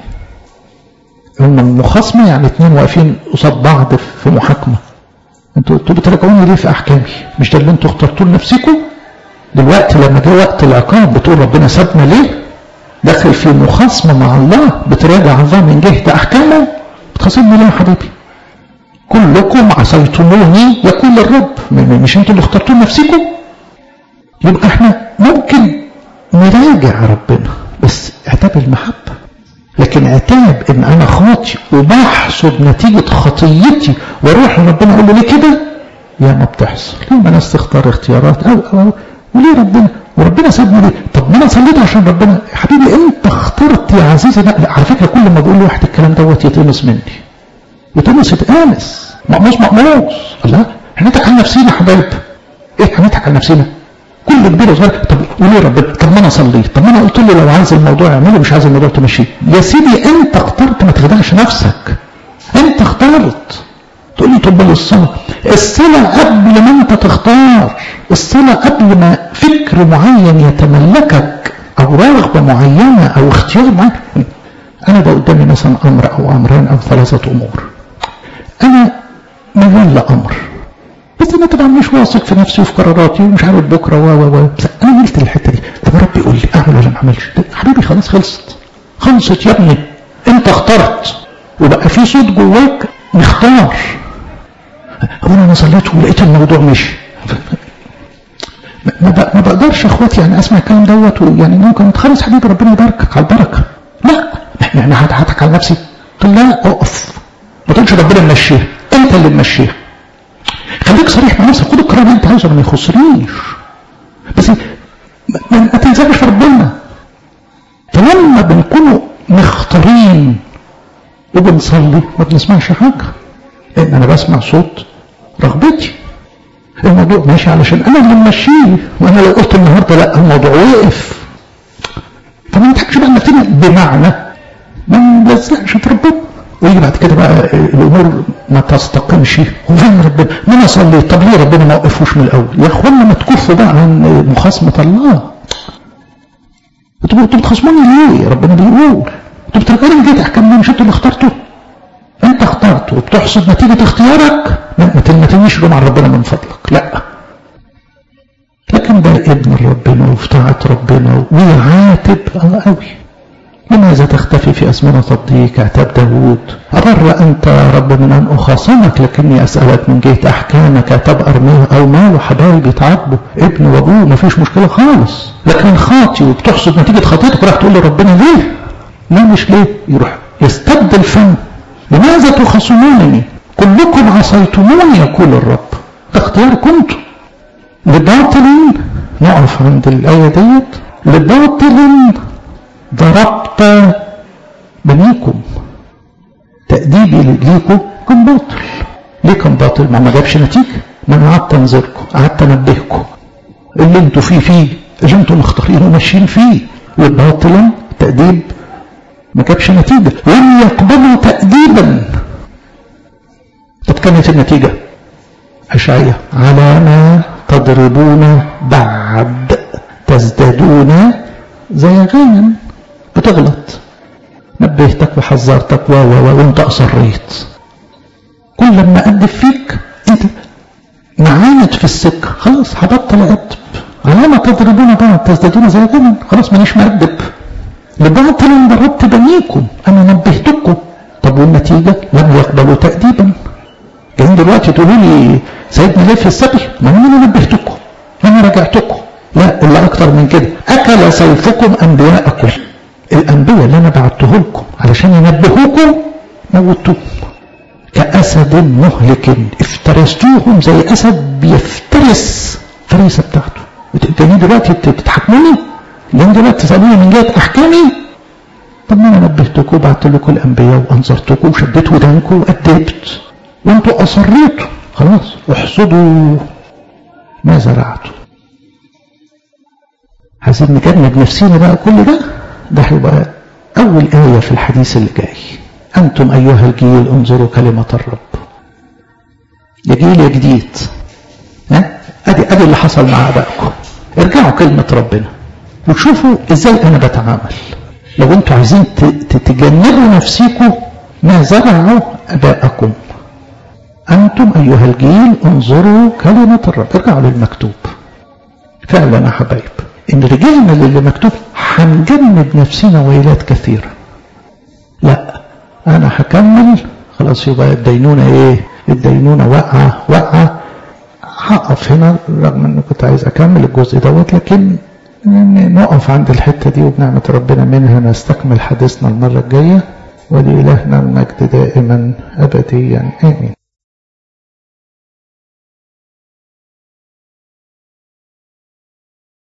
هم المخاصمة يعني اتنين واقفين قصاد بعض في محاكمة انتوا انتوا بتراجعوني ليه في احكامي مش ده اللي انتوا اخترتوه لنفسكم دلوقتي لما جه وقت العقاب بتقول ربنا سابنا ليه داخل في مخاصمة مع الله بتراجع الله من جهة احكامه بتخاصمني ليه يا حبيبي كلكم عصيتموني يقول الرب مش انتوا اللي اخترتوه لنفسكم يبقى احنا ممكن نراجع ربنا بس عتاب المحبه لكن عتاب ان انا خاطي وبحسب نتيجة خطيتي واروح لربنا اقول له ليه كده يا ما بتحصل ليه ما ناس تختار اختيارات او او, أو. وليه ربنا وربنا سابني ليه طب ما انا صليت عشان ربنا يا حبيبي انت اخترت يا عزيزي لا, لا على فكره كل ما بقول لواحد الكلام دوت يتقمص مني يتقمص يتقمص مقموص مقموص الله احنا نضحك على نفسينا يا حبايب ايه هنضحك على نفسنا كل كبير وصغير طب وليه ربنا طب ما انا صليت طب ما انا قلت له لو عايز الموضوع اعمله مش عايز الموضوع تمشيه يا سيدي انت اخترت ما تخدعش نفسك انت اخترت تقول لي طب الصلاه الصلاه قبل ما انت تختار الصلاه قبل ما فكر معين يتملكك او رغبه معينه او اختيار معين انا ده قدامي مثلا امر او امرين او ثلاثه امور انا ميال لامر بس انا طبعا مش واثق في نفسي وفي قراراتي ومش عارف بكره و و و بس انا ملت الحته دي طب ربي يقول لي اعمل ولا ما اعملش حبيبي خلاص خلصت خلصت يا ابني انت اخترت وبقى في صوت جواك مختار هو انا صليت ولقيت الموضوع مشي ما, ما بقدرش اخواتي يعني اسمع الكلام دوت يعني ممكن خلاص حبيبي ربنا يباركك على البركه لا يعني هضحك على نفسي قلت لا اقف ما تقولش ربنا ممشيها انت اللي ممشيها خليك صريح مع نفسك خد القرار اللي انت عايزه ما يخصنيش بس ما تنساش في ربنا فلما بنكونوا مختارين وبنصلي ما بنسمعش حاجه لان انا بسمع صوت رغبتي الموضوع ماشي علشان انا اللي ممشيه وانا لو قلت النهارده لا الموضوع وقف فما نضحكش بقى نفسنا بمعنى ما نلزقش في ربنا ويجي بعد كده بقى الامور ما تستقمش وفين ربنا ما انا صليت طب ليه ربنا ما وقفوش من الاول يا اخوانا ما تكفوا بقى عن مخاصمه الله انتوا انتوا بتخاصموني ليه ربنا بيقول انتوا بترجعوا لي احكام مش انتوا اللي اخترتوا انت اخترت وبتحسب نتيجه اختيارك ما تلمتنيش مع ربنا من فضلك لا لكن ده ابن ربنا وفي طاعه ربنا ويعاتب الله قوي لماذا تختفي في أزمنة الضيق عتاب داود أبر أنت يا رب من أن أخاصمك لكني أسألك من جهة أحكامك عتاب أرميه أو مال وحبايبي يتعاتبوا ابن وأبوه ما فيش مشكلة خالص لكن خاطي وبتحصد نتيجة خطيتك راح تقول لربنا ليه؟ ليه مش ليه؟ يروح يستبدل فم لماذا تخاصمونني؟ كلكم عصيتموني يقول الرب ده اختيار كنت لباطل نقف عند الآية ديت لباطل ضربت بنيكم تأديبي ليكم كان باطل ليه كان باطل ما ما جابش نتيجة ما انا قعدت انذركم قعدت انبهكم اللي انتوا فيه فيه اللي انتوا مختارين وماشيين فيه وباطلا تأديب ما جابش نتيجة لم يقبلوا تأديبا طب كانت النتيجة أشعية على ما تضربون بعد تزدادون زي غنم بتغلط نبهتك وحذرتك و و وانت اصريت كل لما ادب فيك انت معاند في السكه خلاص هبطل ادب على ما تضربون بعض تزدادون زي غنم خلاص مانيش مأدب لباطل ضربت بنيكم انا نبهتكم طب والنتيجه لم يقبلوا تأديبا جايين جايين دلوقتي تقولوا لي سيدنا ليه في السبي ما انا نبهتكم انا رجعتكم لا اللي اكتر من كده اكل سيفكم انبياءكم الانبياء اللي انا بعته لكم علشان ينبهوكم موتوهم كاسد مهلك افترستوهم زي اسد بيفترس فريسه بتاعته جايين دلوقتي بتتحكموني جايين دلوقتي تسالوني من جهه احكامي طب ما انا نبهتكم وبعت لكم الانبياء وانذرتكم وشديت ودانكم وادبت وانتوا اصريتوا خلاص احصدوا ما زرعتوا عايزين نجنب نفسينا بقى كل ده ده هيبقى اول ايه في الحديث اللي جاي انتم ايها الجيل انظروا كلمه الرب يا جيل يا جديد ها ادي ادي اللي حصل مع ابائكم ارجعوا كلمه ربنا وتشوفوا ازاي انا بتعامل لو انتوا عايزين تتجنبوا نفسيكم ما زرعوا ابائكم انتم ايها الجيل انظروا كلمه الرب ارجعوا للمكتوب فعلا يا حبايب ان رجعنا للي مكتوب هنجنب نفسنا ويلات كثيره لا انا هكمل خلاص يبقى الدينونه ايه الدينونه واقعه واقعه هقف هنا رغم ان كنت عايز اكمل الجزء دوت لكن نقف عند الحته دي وبنعمه ربنا منها نستكمل حديثنا المره الجايه ولإلهنا المجد دائما ابديا امين